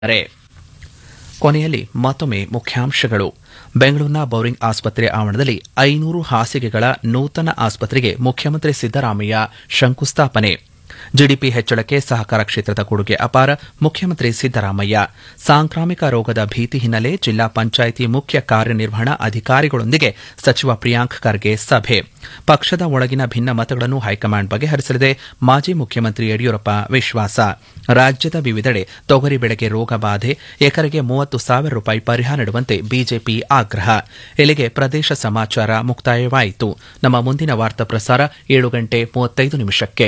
ರೆ. ಕೊನೆಯಲ್ಲಿ ಮತ್ತೊಮ್ಮೆ ಮುಖ್ಯಾಂಶಗಳು ಬೆಂಗಳೂರಿನ ಬೌರಿಂಗ್ ಆಸ್ಪತ್ರೆ ಆವರಣದಲ್ಲಿ ಐನೂರು ಹಾಸಿಗೆಗಳ ನೂತನ ಆಸ್ಪತ್ರೆಗೆ ಮುಖ್ಯಮಂತ್ರಿ ಸಿದ್ದರಾಮಯ್ಯ ಶಂಕುಸ್ಥಾಪನೆ ಜಿಡಿಪಿ ಹೆಚ್ಚಳಕ್ಕೆ ಸಹಕಾರ ಕ್ಷೇತ್ರದ ಕೊಡುಗೆ ಅಪಾರ ಮುಖ್ಯಮಂತ್ರಿ ಸಿದ್ದರಾಮಯ್ಯ ಸಾಂಕ್ರಾಮಿಕ ರೋಗದ ಭೀತಿ ಹಿನ್ನೆಲೆ ಜಿಲ್ಲಾ ಪಂಚಾಯಿತಿ ಮುಖ್ಯ ಕಾರ್ಯನಿರ್ವಹಣಾ ಅಧಿಕಾರಿಗಳೊಂದಿಗೆ ಸಚಿವ ಪ್ರಿಯಾಂಕ್ ಖರ್ಗೆ ಸಭೆ ಪಕ್ಷದ ಒಳಗಿನ ಭಿನ್ನಮತಗಳನ್ನು ಹೈಕಮಾಂಡ್ ಬಗೆಹರಿಸಲಿದೆ ಮಾಜಿ ಮುಖ್ಯಮಂತ್ರಿ ಯಡಿಯೂರಪ್ಪ ವಿಶ್ವಾಸ ರಾಜ್ಯದ ವಿವಿಧೆಡೆ ತೊಗರಿ ಬೆಳೆಗೆ ರೋಗ ಬಾಧೆ ಎಕರೆಗೆ ಮೂವತ್ತು ಸಾವಿರ ರೂಪಾಯಿ ಪರಿಹಾರ ನೀಡುವಂತೆ ಬಿಜೆಪಿ ಆಗ್ರಹ ಇಲ್ಲಿಗೆ ಪ್ರದೇಶ ಸಮಾಚಾರ ಮುಕ್ತಾಯವಾಯಿತು ನಮ್ಮ ಮುಂದಿನ ವಾರ್ತಾ ಪ್ರಸಾರ ಏಳು ಗಂಟೆ ಮೂವತ್ತೈದು ನಿಮಿಷಕ್ಕೆ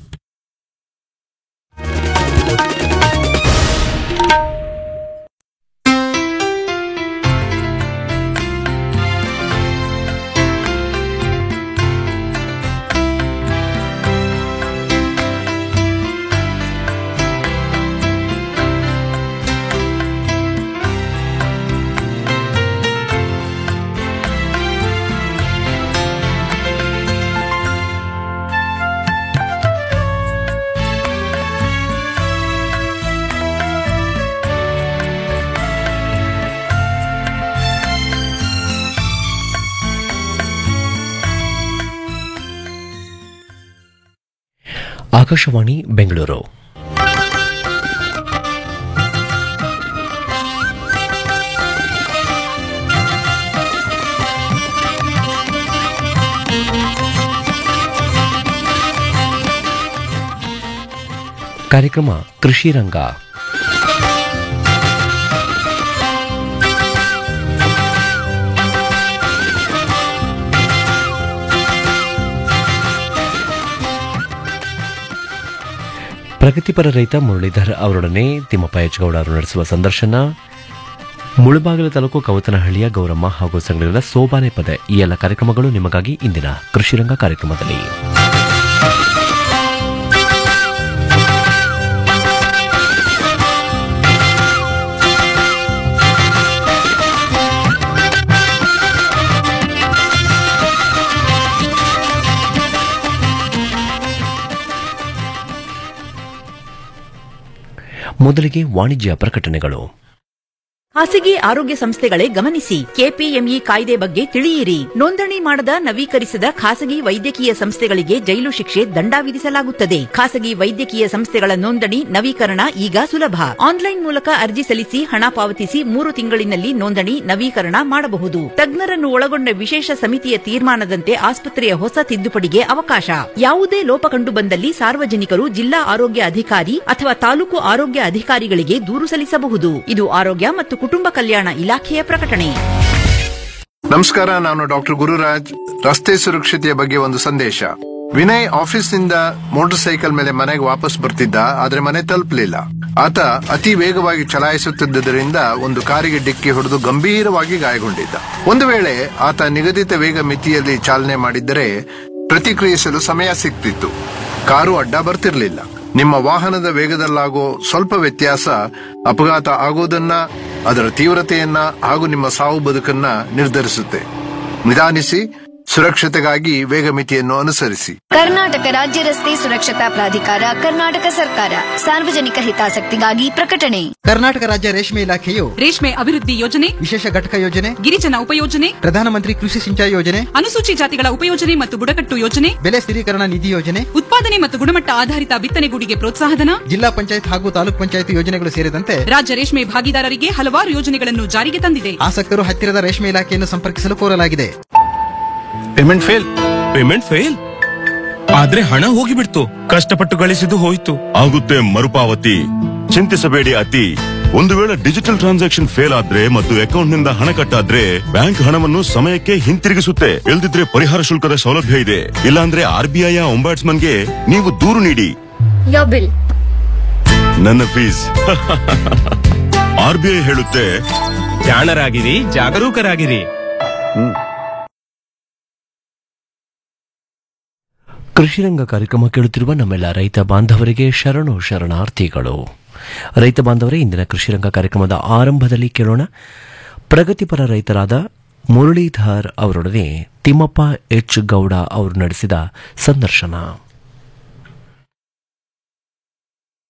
ಆಕಾಶವಾಣಿ ಬೆಂಗಳೂರು ಕಾರ್ಯಕ್ರಮ ಕೃಷಿ ರಂಗ ಪ್ರಗತಿಪರ ರೈತ ಮುರಳೀಧರ್ ಅವರೊಡನೆ ತಿಮ್ಮಪ್ಪ ಹೆಚ್ಗೌಡ ಅವರು ನಡೆಸುವ ಸಂದರ್ಶನ ಮುಳುಬಾಗಿಲು ತಾಲೂಕು ಕವತನಹಳ್ಳಿಯ ಗೌರಮ್ಮ ಹಾಗೂ ಸಂಘಗಳ ಸೋಬಾನೆ ಪದ ಈ ಎಲ್ಲ ಕಾರ್ಯಕ್ರಮಗಳು ನಿಮಗಾಗಿ ಇಂದಿನ ಕೃಷಿರಂಗ ಕಾರ್ಯಕ್ರಮದಲ್ಲಿ ಮೊದಲಿಗೆ ವಾಣಿಜ್ಯ ಪ್ರಕಟಣೆಗಳು ಖಾಸಗಿ ಆರೋಗ್ಯ ಸಂಸ್ಥೆಗಳೇ ಗಮನಿಸಿ ಕೆಪಿಎಂಇ ಕಾಯ್ದೆ ಬಗ್ಗೆ ತಿಳಿಯಿರಿ ನೋಂದಣಿ ಮಾಡದ ನವೀಕರಿಸದ ಖಾಸಗಿ ವೈದ್ಯಕೀಯ ಸಂಸ್ಥೆಗಳಿಗೆ ಜೈಲು ಶಿಕ್ಷೆ ದಂಡ ವಿಧಿಸಲಾಗುತ್ತದೆ ಖಾಸಗಿ ವೈದ್ಯಕೀಯ ಸಂಸ್ಥೆಗಳ ನೋಂದಣಿ ನವೀಕರಣ ಈಗ ಸುಲಭ ಆನ್ಲೈನ್ ಮೂಲಕ ಅರ್ಜಿ ಸಲ್ಲಿಸಿ ಹಣ ಪಾವತಿಸಿ ಮೂರು ತಿಂಗಳಿನಲ್ಲಿ ನೋಂದಣಿ ನವೀಕರಣ ಮಾಡಬಹುದು ತಜ್ಞರನ್ನು ಒಳಗೊಂಡ ವಿಶೇಷ ಸಮಿತಿಯ ತೀರ್ಮಾನದಂತೆ ಆಸ್ಪತ್ರೆಯ ಹೊಸ ತಿದ್ದುಪಡಿಗೆ ಅವಕಾಶ ಯಾವುದೇ ಲೋಪ ಕಂಡು ಬಂದಲ್ಲಿ ಸಾರ್ವಜನಿಕರು ಜಿಲ್ಲಾ ಆರೋಗ್ಯ ಅಧಿಕಾರಿ ಅಥವಾ ತಾಲೂಕು ಆರೋಗ್ಯ ಅಧಿಕಾರಿಗಳಿಗೆ ದೂರು ಸಲ್ಲಿಸಬಹುದು ಇದು ಆರೋಗ್ಯ ಮತ್ತು ಕುಟುಂಬ ಕಲ್ಯಾಣ ಇಲಾಖೆಯ ಪ್ರಕಟಣೆ ನಮಸ್ಕಾರ ನಾನು ಡಾಕ್ಟರ್ ಗುರುರಾಜ್ ರಸ್ತೆ ಸುರಕ್ಷತೆಯ ಬಗ್ಗೆ ಒಂದು ಸಂದೇಶ ವಿನಯ್ ಆಫೀಸ್ನಿಂದ ಮೋಟಾರ್ ಸೈಕಲ್ ಮೇಲೆ ಮನೆಗೆ ವಾಪಸ್ ಬರ್ತಿದ್ದ ಆದ್ರೆ ಮನೆ ತಲುಪಲಿಲ್ಲ ಆತ ಅತಿ ವೇಗವಾಗಿ ಚಲಾಯಿಸುತ್ತಿದ್ದರಿಂದ ಒಂದು ಕಾರಿಗೆ ಡಿಕ್ಕಿ ಹೊಡೆದು ಗಂಭೀರವಾಗಿ ಗಾಯಗೊಂಡಿದ್ದ ಒಂದು ವೇಳೆ ಆತ ನಿಗದಿತ ವೇಗ ಮಿತಿಯಲ್ಲಿ ಚಾಲನೆ ಮಾಡಿದ್ದರೆ ಪ್ರತಿಕ್ರಿಯಿಸಲು ಸಮಯ ಸಿಗ್ತಿತ್ತು ಕಾರು ಅಡ್ಡ ಬರ್ತಿರ್ಲಿಲ್ಲ ನಿಮ್ಮ ವಾಹನದ ವೇಗದಲ್ಲಾಗೋ ಸ್ವಲ್ಪ ವ್ಯತ್ಯಾಸ ಅಪಘಾತ ಆಗೋದನ್ನ ಅದರ ತೀವ್ರತೆಯನ್ನ ಹಾಗೂ ನಿಮ್ಮ ಸಾವು ಬದುಕನ್ನ ನಿರ್ಧರಿಸುತ್ತೆ ನಿಧಾನಿಸಿ ಸುರಕ್ಷತೆಗಾಗಿ ವೇಗ ಮಿತಿಯನ್ನು ಅನುಸರಿಸಿ ಕರ್ನಾಟಕ ರಾಜ್ಯ ರಸ್ತೆ ಸುರಕ್ಷತಾ ಪ್ರಾಧಿಕಾರ ಕರ್ನಾಟಕ ಸರ್ಕಾರ ಸಾರ್ವಜನಿಕ ಹಿತಾಸಕ್ತಿಗಾಗಿ ಪ್ರಕಟಣೆ ಕರ್ನಾಟಕ ರಾಜ್ಯ ರೇಷ್ಮೆ ಇಲಾಖೆಯು ರೇಷ್ಮೆ ಅಭಿವೃದ್ಧಿ ಯೋಜನೆ ವಿಶೇಷ ಘಟಕ ಯೋಜನೆ ಗಿರಿಜನ ಉಪಯೋಜನೆ ಪ್ರಧಾನಮಂತ್ರಿ ಕೃಷಿ ಸಿಂಚಾಯಿ ಯೋಜನೆ ಅನುಸೂಚಿ ಜಾತಿಗಳ ಉಪಯೋಜನೆ ಮತ್ತು ಬುಡಕಟ್ಟು ಯೋಜನೆ ಬೆಲೆ ಸ್ಥಿರೀಕರಣ ನಿಧಿ ಯೋಜನೆ ಉತ್ಪಾದನೆ ಮತ್ತು ಗುಣಮಟ್ಟ ಆಧಾರಿತ ಬಿತ್ತನೆಗೂಡಿಗೆ ಪ್ರೋತ್ಸಾಹಧನ ಜಿಲ್ಲಾ ಪಂಚಾಯತ್ ಹಾಗೂ ತಾಲೂಕ್ ಪಂಚಾಯತ್ ಯೋಜನೆಗಳು ಸೇರಿದಂತೆ ರಾಜ್ಯ ರೇಷ್ಮೆ ಭಾಗಿದಾರರಿಗೆ ಹಲವಾರು ಯೋಜನೆಗಳನ್ನು ಜಾರಿಗೆ ತಂದಿದೆ ಆಸಕ್ತರು ಹತ್ತಿರದ ರೇಷ್ಮೆ ಇಲಾಖೆಯನ್ನು ಸಂಪರ್ಕಿಸಲು ಕೋರಲಾಗಿದೆ ಪೇಮೆಂಟ್ ಫೇಲ್ ಪೇಮೆಂಟ್ ಫೇಲ್ ಆದ್ರೆ ಹಣ ಹೋಗಿಬಿಡ್ತು ಕಷ್ಟಪಟ್ಟು ಗಳಿಸಿದ್ದು ಹೋಯ್ತು ಆಗುತ್ತೆ ಮರುಪಾವತಿ ಚಿಂತಿಸಬೇಡಿ ಅತಿ ಒಂದು ವೇಳೆ ಡಿಜಿಟಲ್ ಟ್ರಾನ್ಸಾಕ್ಷನ್ ಫೇಲ್ ಆದ್ರೆ ಮತ್ತು ಅಕೌಂಟ್ನಿಂದ ಹಣ ಕಟ್ಟಾದ್ರೆ ಬ್ಯಾಂಕ್ ಹಣವನ್ನು ಸಮಯಕ್ಕೆ ಹಿಂತಿರುಗಿಸುತ್ತೆ ಇಲ್ದಿದ್ರೆ ಪರಿಹಾರ ಶುಲ್ಕದ ಸೌಲಭ್ಯ ಇದೆ ಇಲ್ಲಾಂದ್ರೆ ಆರ್ಬಿಐ ಗೆ ನೀವು ದೂರು ನೀಡಿ ಯೋ ಬಿಲ್ ನನ್ನ ಫೀಸ್ ಆರ್ಬಿಐ ಹೇಳುತ್ತೆ ಜಾಣರಾಗಿರಿ ಜಾಗರೂಕರಾಗಿರಿ ಕೃಷಿರಂಗ ಕಾರ್ಯಕ್ರಮ ಕೇಳುತ್ತಿರುವ ನಮ್ಮೆಲ್ಲ ರೈತ ಬಾಂಧವರಿಗೆ ಶರಣು ಶರಣಾರ್ಥಿಗಳು ರೈತ ಬಾಂಧವರೇ ಇಂದಿನ ಕೃಷಿರಂಗ ಕಾರ್ಯಕ್ರಮದ ಆರಂಭದಲ್ಲಿ ಕೇಳೋಣ ಪ್ರಗತಿಪರ ರೈತರಾದ ಮುರಳೀಧರ್ ಅವರೊಡನೆ ತಿಮ್ಮಪ್ಪ ಎಚ್ ಗೌಡ ಅವರು ನಡೆಸಿದ ಸಂದರ್ಶನ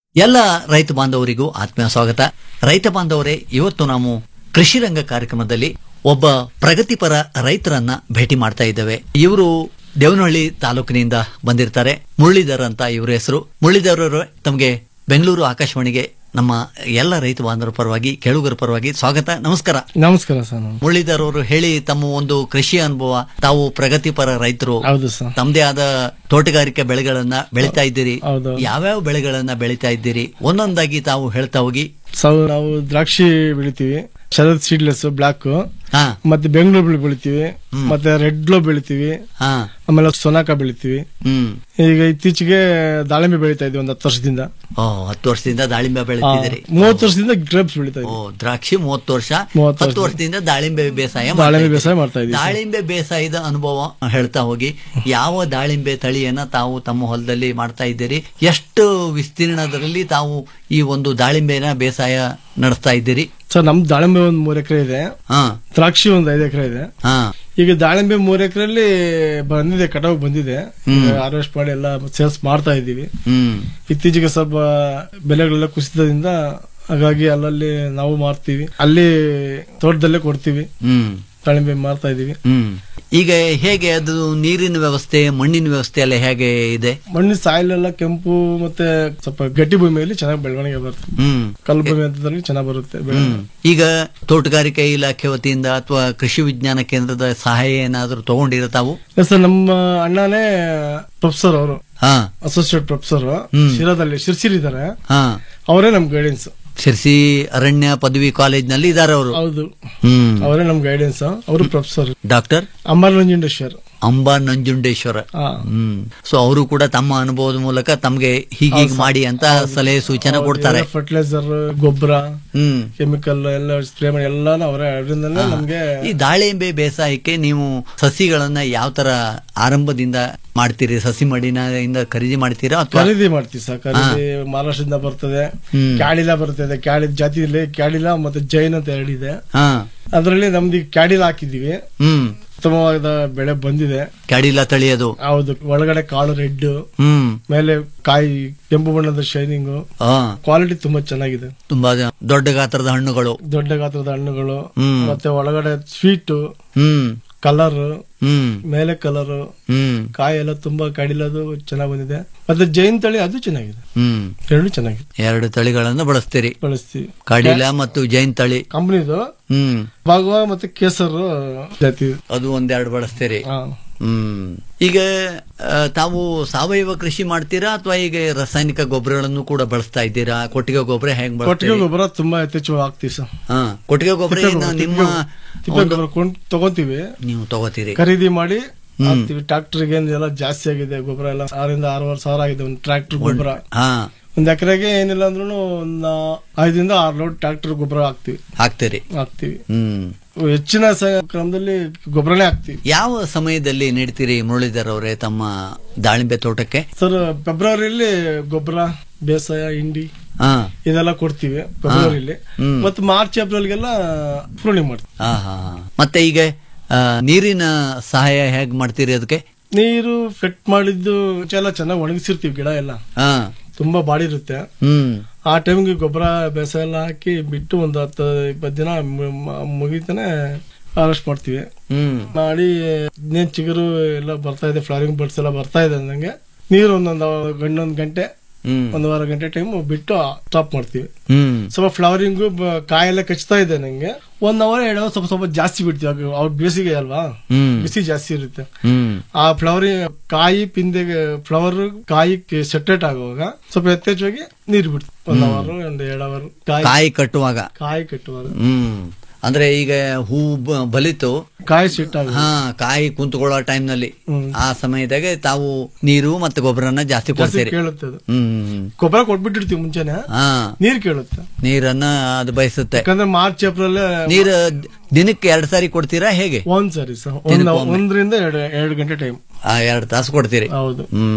ಎಲ್ಲ ರೈತ ಬಾಂಧವರಿಗೂ ಆತ್ಮೀಯ ಸ್ವಾಗತ ರೈತ ಬಾಂಧವರೇ ಇವತ್ತು ನಾವು ಕೃಷಿ ರಂಗ ಕಾರ್ಯಕ್ರಮದಲ್ಲಿ ಒಬ್ಬ ಪ್ರಗತಿಪರ ರೈತರನ್ನ ಭೇಟಿ ಮಾಡ್ತಾ ಇದ್ದೇವೆ ಇವರು ದೇವನಹಳ್ಳಿ ತಾಲೂಕಿನಿಂದ ಬಂದಿರ್ತಾರೆ ಮುರಳೀಧರ್ ಅಂತ ಇವ್ರ ಹೆಸರು ಮುರಳೀಧರ್ ಅವರು ತಮಗೆ ಬೆಂಗಳೂರು ಆಕಾಶವಾಣಿಗೆ ನಮ್ಮ ಎಲ್ಲ ರೈತ ಬಾಂಧವರ ಪರವಾಗಿ ಕೇಳುಗರ ಪರವಾಗಿ ಸ್ವಾಗತ ನಮಸ್ಕಾರ ನಮಸ್ಕಾರ ಸರ್ ನಾನು ಮುರಳೀಧರ್ ಅವರು ಹೇಳಿ ತಮ್ಮ ಒಂದು ಕೃಷಿ ಅನುಭವ ತಾವು ಪ್ರಗತಿಪರ ರೈತರು ಹೌದು ಸರ್ ತಮ್ಮದೇ ಆದ ತೋಟಗಾರಿಕೆ ಬೆಳೆಗಳನ್ನ ಬೆಳಿತಾ ಇದ್ದೀರಿ ಹೌದು. ಯಾವ್ಯಾವ ಬೆಳೆಗಳನ್ನ ಬೆಳಿತಾ ಇದ್ದೀರಿ ಒಂದೊಂದಾಗಿ ತಾವು ಹೇಳ್ತಾ ಹೋಗಿ ಸೊ ನಾವು ದ್ರಾಕ್ಷಿ ಬೆಳಿತೀವಿ ಶರದ್ ಸೀಡ್ಲೆಸ್ ಬ್ಲಾಕ್ ಹಾ ಮತ್ತೆ ಬೆಂಗಳೂರು ಬೆಳೆ ಬೆಳಿತೀವಿ ಮತ್ತೆ ರೆಡ್ ಗ್ಲೋ ಬೆಳಿತೀವಿ ಹಾ ಆಮೇಲೆ ಸೊನಾಕ ಬೆಳಿತೀವಿ ಹ್ಮ್ ಈಗ ಇತ್ತೀಚೆಗೆ ದಾಳಿಂಬೆ ಬೆಳಿತಾ ಇದ್ವಿ ಒಂದು ಹತ್ತು ವರ್ಷದಿಂದ ಓ ಹತ್ತು ವರ್ಷದಿಂದ ದಾಳಿಂಬೆ ಆ, ಬೆಳಿತಿದ್ದೀರಿ ಮೂವತ್ತು ವರ್ಷದಿಂದ ಗ್ರೇಪ್ಸ್ ಬೆಳಿತಾ ಓ ಇದ್ವಿ ದ್ರಾಕ್ಷಿ ಮೂವತ್ತು ವರ್ಷ ಮೂವತ್ತು ಹತ್ತು ವರ್ಷ. ವರ್ಷದಿಂದ ದಾಳಿಂಬೆ ಬೇಸಾಯ ಮಾಡ್ತಾ ದಾಳಿಂಬೆ ಇದ್ದೀರಿ. ಬೇಸಾಯ ಮಾಡ್ತಾ ಇದ್ದೀವಿ ಸರ್. ದಾಳಿಂಬೆ ಬೇಸಾಯದ ಅನುಭವ ಹೇಳ್ತಾ ಹೋಗಿ ಯಾವ ದಾಳಿಂಬೆ ತಳಿಯನ್ನ ತಾವು ತಮ್ಮ ಹೊಲದಲ್ಲಿ ಮಾಡ್ತಾ ಇದ್ದೀರಿ ಎಷ್ಟು ವಿಸ್ತೀರ್ಣದಲ್ಲಿ ತಾವು ಈ ಒಂದು ದಾಳಿಂಬೆನ ಬೇಸಾಯ ನಡೆಸ್ತಾ ಇದ್ದೀರಿ ಸರ್ ನಮ್ ದಾಳಿಂಬೆ ಒಂದ್ ಮೂರ್ ಎಕರೆ ಇದೆ ಹಾ ದ್ರಾಕ್ಷಿ ಒಂದ್ ಐದು ಎಕರೆ ಇದೆ ಹಾ ಈಗ ದಾಳಿಂಬೆ ಮೂರ್ ಎಕರೆಯಲ್ಲಿ ಬಂದಿದೆ ಕಟಾವ್ ಬಂದಿದೆ ಹಾರ್ವೆಸ್ಟ್ ಮಾಡಿ ಎಲ್ಲ ಸೇಲ್ಸ್ ಮಾಡ್ತಾ ಇದ್ದೀವಿ ಹ್ಮ್ ಇತ್ತೀಚೆಗೆ ಸ್ವಲ್ಪ ಬೆಲೆಗಳೆಲ್ಲ ಕುಸಿತದಿಂದ ಹಾಗಾಗಿ ಅಲ್ಲಲ್ಲಿ ನಾವು ಮಾರ್ತೀವಿ ಅಲ್ಲಿ ತೋಟದಲ್ಲೇ ಕೊಡ್ತೀವಿ ಹ್ಮ್ ದಾಳಿಂಬೆ ಮಾರ್ತಾ ಇದೀವಿ ಹ್ಮ್ ಈಗ ಹೇಗೆ ಅದು ನೀರಿನ ವ್ಯವಸ್ಥೆ ಮಣ್ಣಿನ ವ್ಯವಸ್ಥೆ ಎಲ್ಲ ಹೇಗೆ ಇದೆ ಮಣ್ಣಿನ ಸಾಯಿಲ್ ಎಲ್ಲ ಕೆಂಪು ಮತ್ತೆ ಸ್ವಲ್ಪ ಗಟ್ಟಿ ಭೂಮಿಯಲ್ಲಿ ಚೆನ್ನಾಗಿ ಬೆಳವಣಿಗೆ ಬರುತ್ತೆ ಹ್ಮ್ ಕಲ್ಲು ಭೂಮಿ ಅಂತದ್ರಲ್ಲಿ ಚೆನ್ನಾಗಿ ಬರುತ್ತೆ ಬೆಳೆ ಹ್ಮ್. ಈಗ ತೋಟಗಾರಿಕೆ ಇಲಾಖೆ ವತಿಯಿಂದ ಅಥವಾ ಕೃಷಿ ವಿಜ್ಞಾನ ಕೇಂದ್ರದ ಸಹಾಯ ಏನಾದರೂ ತಗೊಂಡಿರ ತಾವು ಸರ್ ನಮ್ಮ ಅಣ್ಣನೇ ಪ್ರೊಫೆಸರ್ ಅವರು ಹಾ ಅಸೋಸಿಯೇಟ್ ಪ್ರೊಫೆಸರ್ ಹ್ಮ್. ಶಿರಾದಲ್ಲಿ ಶಿರ್ಸಿರಿದ್ದಾರೆ ಹಾ ಅವರೇ ನಮ್ ಗೈಡೆನ್ಸ್ ಶಿರ್ಸಿ ಅರಣ್ಯ ಪದವಿ ಕಾಲೇಜ್ನಲ್ಲಿ ಇದ್ದಾರೆ ಅವರು ಹೌದು ಹ್ಮ್ ಅವರೇ ನಮ್ ಗೈಡೆನ್ಸ್ ಅವರು ಪ್ರೊಫೆಸರ್ ಡಾಕ್ಟರ್ ಅಂಬಾರ್ ನಂಜುಂಡೇಶ್ವರ್ ಅಂಬಾ ನಂಜುಂಡೇಶ್ವರ ಹಾ. ಹ್ಮ್ ಸೊ ಅವರು ಕೂಡ ತಮ್ಮ ಅನುಭವದ ಮೂಲಕ ತಮ್ಗೆ ಹೀಗೀಗ್ ಮಾಡಿ ಅಂತ ಸಲಹೆ ಸೂಚನೆ ಕೊಡ್ತಾರೆ ಫರ್ಟಿಲೈಸರ್ ಗೊಬ್ಬರ ಹ್ಮ್ ಕೆಮಿಕಲ್ ಎಲ್ಲ ಸ್ಪ್ರೇ ಮಾಡಿ ಎಲ್ಲಾನು ಅವರೇ ಅದರಿಂದಲೇ ನಮ್ಗೆ ಈ ದಾಳಿಂಬೆ ಬೇಸಾಯಕ್ಕೆ ನೀವು ಸಸಿಗಳನ್ನ ಯಾವ ತರ ಆರಂಭದಿಂದ ಮಾಡ್ತೀರಿ ಸಸಿ ಮಡಿನಿಂದ ಖರೀದಿ ಮಾಡ್ತೀರಾ ಅಥವಾ ಖರೀದಿ ಮಾಡ್ತೀವಿ ಸರ್ ಖರೀದಿ ಮಹಾರಾಷ್ಟ್ರದಿಂದ ಬರ್ತದೆ ಹ್ಮ್. ಕ್ಯಾಡಿಲ ಬರ್ತದೆ ಕ್ಯಾಡಿ ಜಾತಿಯಲ್ಲಿ ಕ್ಯಾಡಿಲ ಮತ್ತೆ ಜೈನ್ ಅಂತ ಹೇಳಿದೆ ಹಾ ಅದರಲ್ಲಿ ನಮ್ದು ಈಗ ಕ್ಯಾಡಿಲ ಹಾಕಿದೀವಿ ಹ್ಮ್ ಉತ್ತಮವಾದ ಬೆಳೆ ಬಂದಿದೆ ಕ್ಯಾಡಿಲ ತಳಿಯದು ಹೌದು ಒಳಗಡೆ ಕಾಳು ರೆಡ್ ಹ್ಮ್ ಮೇಲೆ ಕಾಯಿ ಕೆಂಪು ಬಣ್ಣದ ಶೈನಿಂಗ್ ಆ ಕ್ವಾಲಿಟಿ ತುಂಬಾ ಚೆನ್ನಾಗಿದೆ ತುಂಬಾ ಜ- ದೊಡ್ಡ ಗಾತ್ರದ ಹಣ್ಣುಗಳು ದೊಡ್ಡ ಗಾತ್ರದ ಹಣ್ಣುಗಳು ಹ್ಮ್. ಮತ್ತೆ ಒಳಗಡೆ ಸ್ವೀಟ್ ಹ್ಮ್ ಕಲರ್ ಹ್ಮ್ ಮೇಲೆ ಕಲರ್ ಹ್ಮ್ ಕಾಯಿ ಎಲ್ಲ ತುಂಬಾ ಕಡಿಲದು ಚೆನ್ನಾಗಿ ಬಂದಿದೆ ಮತ್ತೆ ಜೈನ್ ತಳಿ ಅದು ಚೆನ್ನಾಗಿದೆ ಹ್ಮ್ ಎರಡು ಚೆನ್ನಾಗಿದೆ ಎರಡು ತಳಿಗಳನ್ನು ಬಳಸ್ತೀರಿ ಬಳಸ್ತೀವಿ ಕಾಡಿಲ ಮತ್ತು ಜೈನ್ ತಳಿ ಕಂಪ್ನಿದು ಹ್ಮ್ ಭಾಗವ ಮತ್ತೆ ಕೇಸರ್ ಜಾತಿ ಅದು ಒಂದೆರಡು ಬಳಸ್ತೀರಿ ಹಾ. ಹ್ಮ್ ಈಗ ಆ, ತಾವು ಸಾವಯವ ಕೃಷಿ ಮಾಡ್ತೀರಾ ಅಥವಾ ಈಗ ರಾಸಾಯನಿಕ ಗೊಬ್ಬರಗಳನ್ನು ಕೂಡ ಬಳಸ್ತಾ ಇದ್ದೀರಾ ಕೊಟ್ಟಿಗೆ ಗೊಬ್ಬರ ಹೆಂಗ್ ಕೊಟ್ಟಿಗೆ ಬಳಸ್ತೀರಿ ಗೊಬ್ಬರ ತುಂಬಾ ಯಥೇಚ್ಛವಾಗಿ ಹಾಕ್ತಿವಿ ಸರ್ ಹಾ ಕೊಟ್ಟಿಗೆ ಗೊಬ್ಬರ ತಿಪ್ಪೆ ಏನು ಗೊಬ್ಬರ, ನಿಮ್ಮ ತಿಪ್ಪೆ ಒಂದು- ಗೊಬ್ಬರ ಕೊಂಡ್ ತಗೋತೀವಿ ನೀವು ತಗೋತೀರಿ ಖರೀದಿ ಮಾಡಿ ಹಾಕ್ತಿವಿ ಟ್ರಾಕ್ಟರ್ಗೆ ಎಲ್ಲ ಜಾಸ್ತಿ ಆಗಿದೆ ಗೊಬ್ಬರ ಎಲ್ಲ ಆರಿಂದ ಆರೂವರೆ ಸಾವಿರ ಆಗಿದೆ ಒಂದು ಟ್ರಾಕ್ಟರ್ ಗೊಬ್ಬರ ಹಾ ಒಂದ್ ಎಕರೆಗೆ ಏನಿಲ್ಲ ಅಂದ್ರೂ ಒಂದ್ ಐದರಿಂದ ಆರು ಲೋಡ್ ಟ್ರಾಕ್ಟರ್ ಗೊಬ್ಬರ ಹಾಕ್ತಿವಿ ಹಾಕ್ತೀರಿ ಹಾಕ್ತಿವಿ ಹ್ಮ್ ಹೆಚ್ಚಿನ ಸ- ಕ್ರಮದಲ್ಲಿ ಗೊಬ್ಬರನೇ ಹಾಕ್ತಿವಿ ಯಾವ ಸಮಯದಲ್ಲಿ ನೀಡ್ತೀರಿ ಮುರಳೀಧರ್ ಅವರೇ ತಮ್ಮ ದಾಳಿಂಬೆ ತೋಟಕ್ಕೆ ಸರ್ ಫೆಬ್ರವರಿಯಲ್ಲಿ ಗೊಬ್ಬರ ಬೇಸಾಯ ಹಿಂಡಿ ಹಾ ಇದೆಲ್ಲ ಕೊಡ್ತೀವಿ ಫೆಬ್ರವರಿಯಲ್ಲಿ ಹ್ಮ್. ಮತ್ತು ಮಾರ್ಚ್ ಏಪ್ರಿಲ್ಗೆಲ್ಲ ಪ್ರೂನಿಂಗ್ ಮಾಡ್ತೀವಿ ಹಾ ಹಾ ಹಾ. ಮತ್ತೆ ಈಗ ಆ, ನೀರಿನ ಸಹಾಯ ಹೇಗ್ ಮಾಡ್ತೀರಿ ಅದಕ್ಕೆ ನೀರು ಕಟ್ ಮಾಡಿದ್ದು ಎಲ್ಲ ಚೆನ್ನಾಗಿ ಒಣಗಿಸಿರ್ತೀವಿ ಗಿಡ ಎಲ್ಲ ಹಾ ತುಂಬಾ ಬಾಡಿ ಇರುತ್ತೆ ಹ್ಮ್ ಆ ಟೈಮ್ಗೆ ಗೊಬ್ಬರ ಬೇಸಾಯ ಎಲ್ಲ ಹಾಕಿ ಬಿಟ್ಟು ಒಂದು ಹತ್ತು ಇಪ್ಪತ್ತು ದಿನ ಮು- ಮ- ಮುಗಿತಾನೆ ಹಾರ್ವೆಸ್ಟ್ ಮಾಡ್ತೀವಿ ಹ್ಮ್ ಮಾಡಿ ಇನ್ನೇನ್ ಚಿಗುರು ಎಲ್ಲ ಬರ್ತಾ ಇದೆ ಫ್ಲವರಿಂಗ್ ಬರ್ಡ್ಸ್ ಎಲ್ಲ ಬರ್ತಾ ಇದೆ ಅಂದಂಗೆ ನೀರು ಒಂದೊಂದು ಗಂಡೊಂದು ಗಂಟೆ ಹ್ಮ್ ಒಂದೂವರೆ ಗಂಟೆ ಟೈಮ್ ಬಿಟ್ಟು ಸ್ಟಾಪ್ ಮಾಡ್ತೀವಿ ಹ್ಮ್ ಸ್ವಲ್ಪ ಫ್ಲವರಿಂಗು ಕಾಯೆಲ್ಲ ಕಚ್ತಾ ಇದೆ ನಂಗೆ ಒಂದ್ ಅವರ್ ಎರಡು ಅವರ್ ಸ್ವಲ್ಪ ಸ್ವಲ್ಪ ಜಾಸ್ತಿ ಬಿಡ್ತೀವಿ ಅವ್ರ ಬೇಸಿಗೆ ಅಲ್ವಾ ಹ್ಮ್ ಬಿಸಿ ಜಾಸ್ತಿ ಇರುತ್ತೆ ಹ್ಮ್ ಆ ಫ್ಲವರಿಂಗ್ ಕಾಯಿ ಪಿಂದೆಗೆ ಫ್ಲವರ್ ಕಾಯಿ ಸೆಟ್ರೇಟ್ ಆಗುವಾಗ ಸ್ವಲ್ಪ ಯಥೇಚ್ಛವಾಗಿ ನೀರು ಬಿಡ್ತೀವಿ ಒಂದ್ ಅವರ್ ಒಂದ್ ಎರಡು ಅವರ್ ಕಾಯಿ ಕಾಯಿ ಕಟ್ಟುವಾಗ ಕಾಯಿ ಕಟ್ಟುವಾಗ ಹ್ಮ್ ಅಂದ್ರೆ ಈಗ ಹೂ ಬ- ಬಲಿತು ಕಾಯಿ ಸೆಟ್ ಆಗ ಹಾ ಕಾಯಿ ಕುಂತ್ಕೊಳ್ಳೋ ಟೈಮ್ ನಲ್ಲಿ ಹ್ಮ್. ಆ ಸಮಯದಾಗ ತಾವು ನೀರು ಮತ್ತೆ ಗೊಬ್ಬರನ ಜಾಸ್ತಿ ಜಾಸ್ತಿ ಕೊಡ್ತೀರಿ ಕೇಳುತ್ತೆ ಅದು ಹ್ಮ್ ಗೊಬ್ಬರ ಕೊಟ್ಬಿಟ್ಟಿರ್ತೀವಿ ಮುಂಚೆನೆ ಹಾ ನೀರ್ ಕೇಳುತ್ತೆ ನೀರನ್ನ ಅದು ಬಯಸುತ್ತೆ ಯಾಕಂದ್ರೆ ಮಾರ್ಚ್ ಏಪ್ರಿಲ್ ನೀರು ದಿನಕ್ಕೆ ಎರಡ್ ಸಾರಿ ಕೊಡ್ತೀರಾ ಹೇಗೆ ಒಂದ್ ಸರಿ ಸರ್ ಒಂದ್ ದಿನಕ್ಕೊಮ್ಮೆ. ಒಂದರಿಂದ ಎರಡು ಎರಡು ಗಂಟೆ ಟೈಮ್ ಆ, ಎರಡ್ ತಾಸು ಕೊಡ್ತೀರಿ ಹೌದು ಹ್ಮ್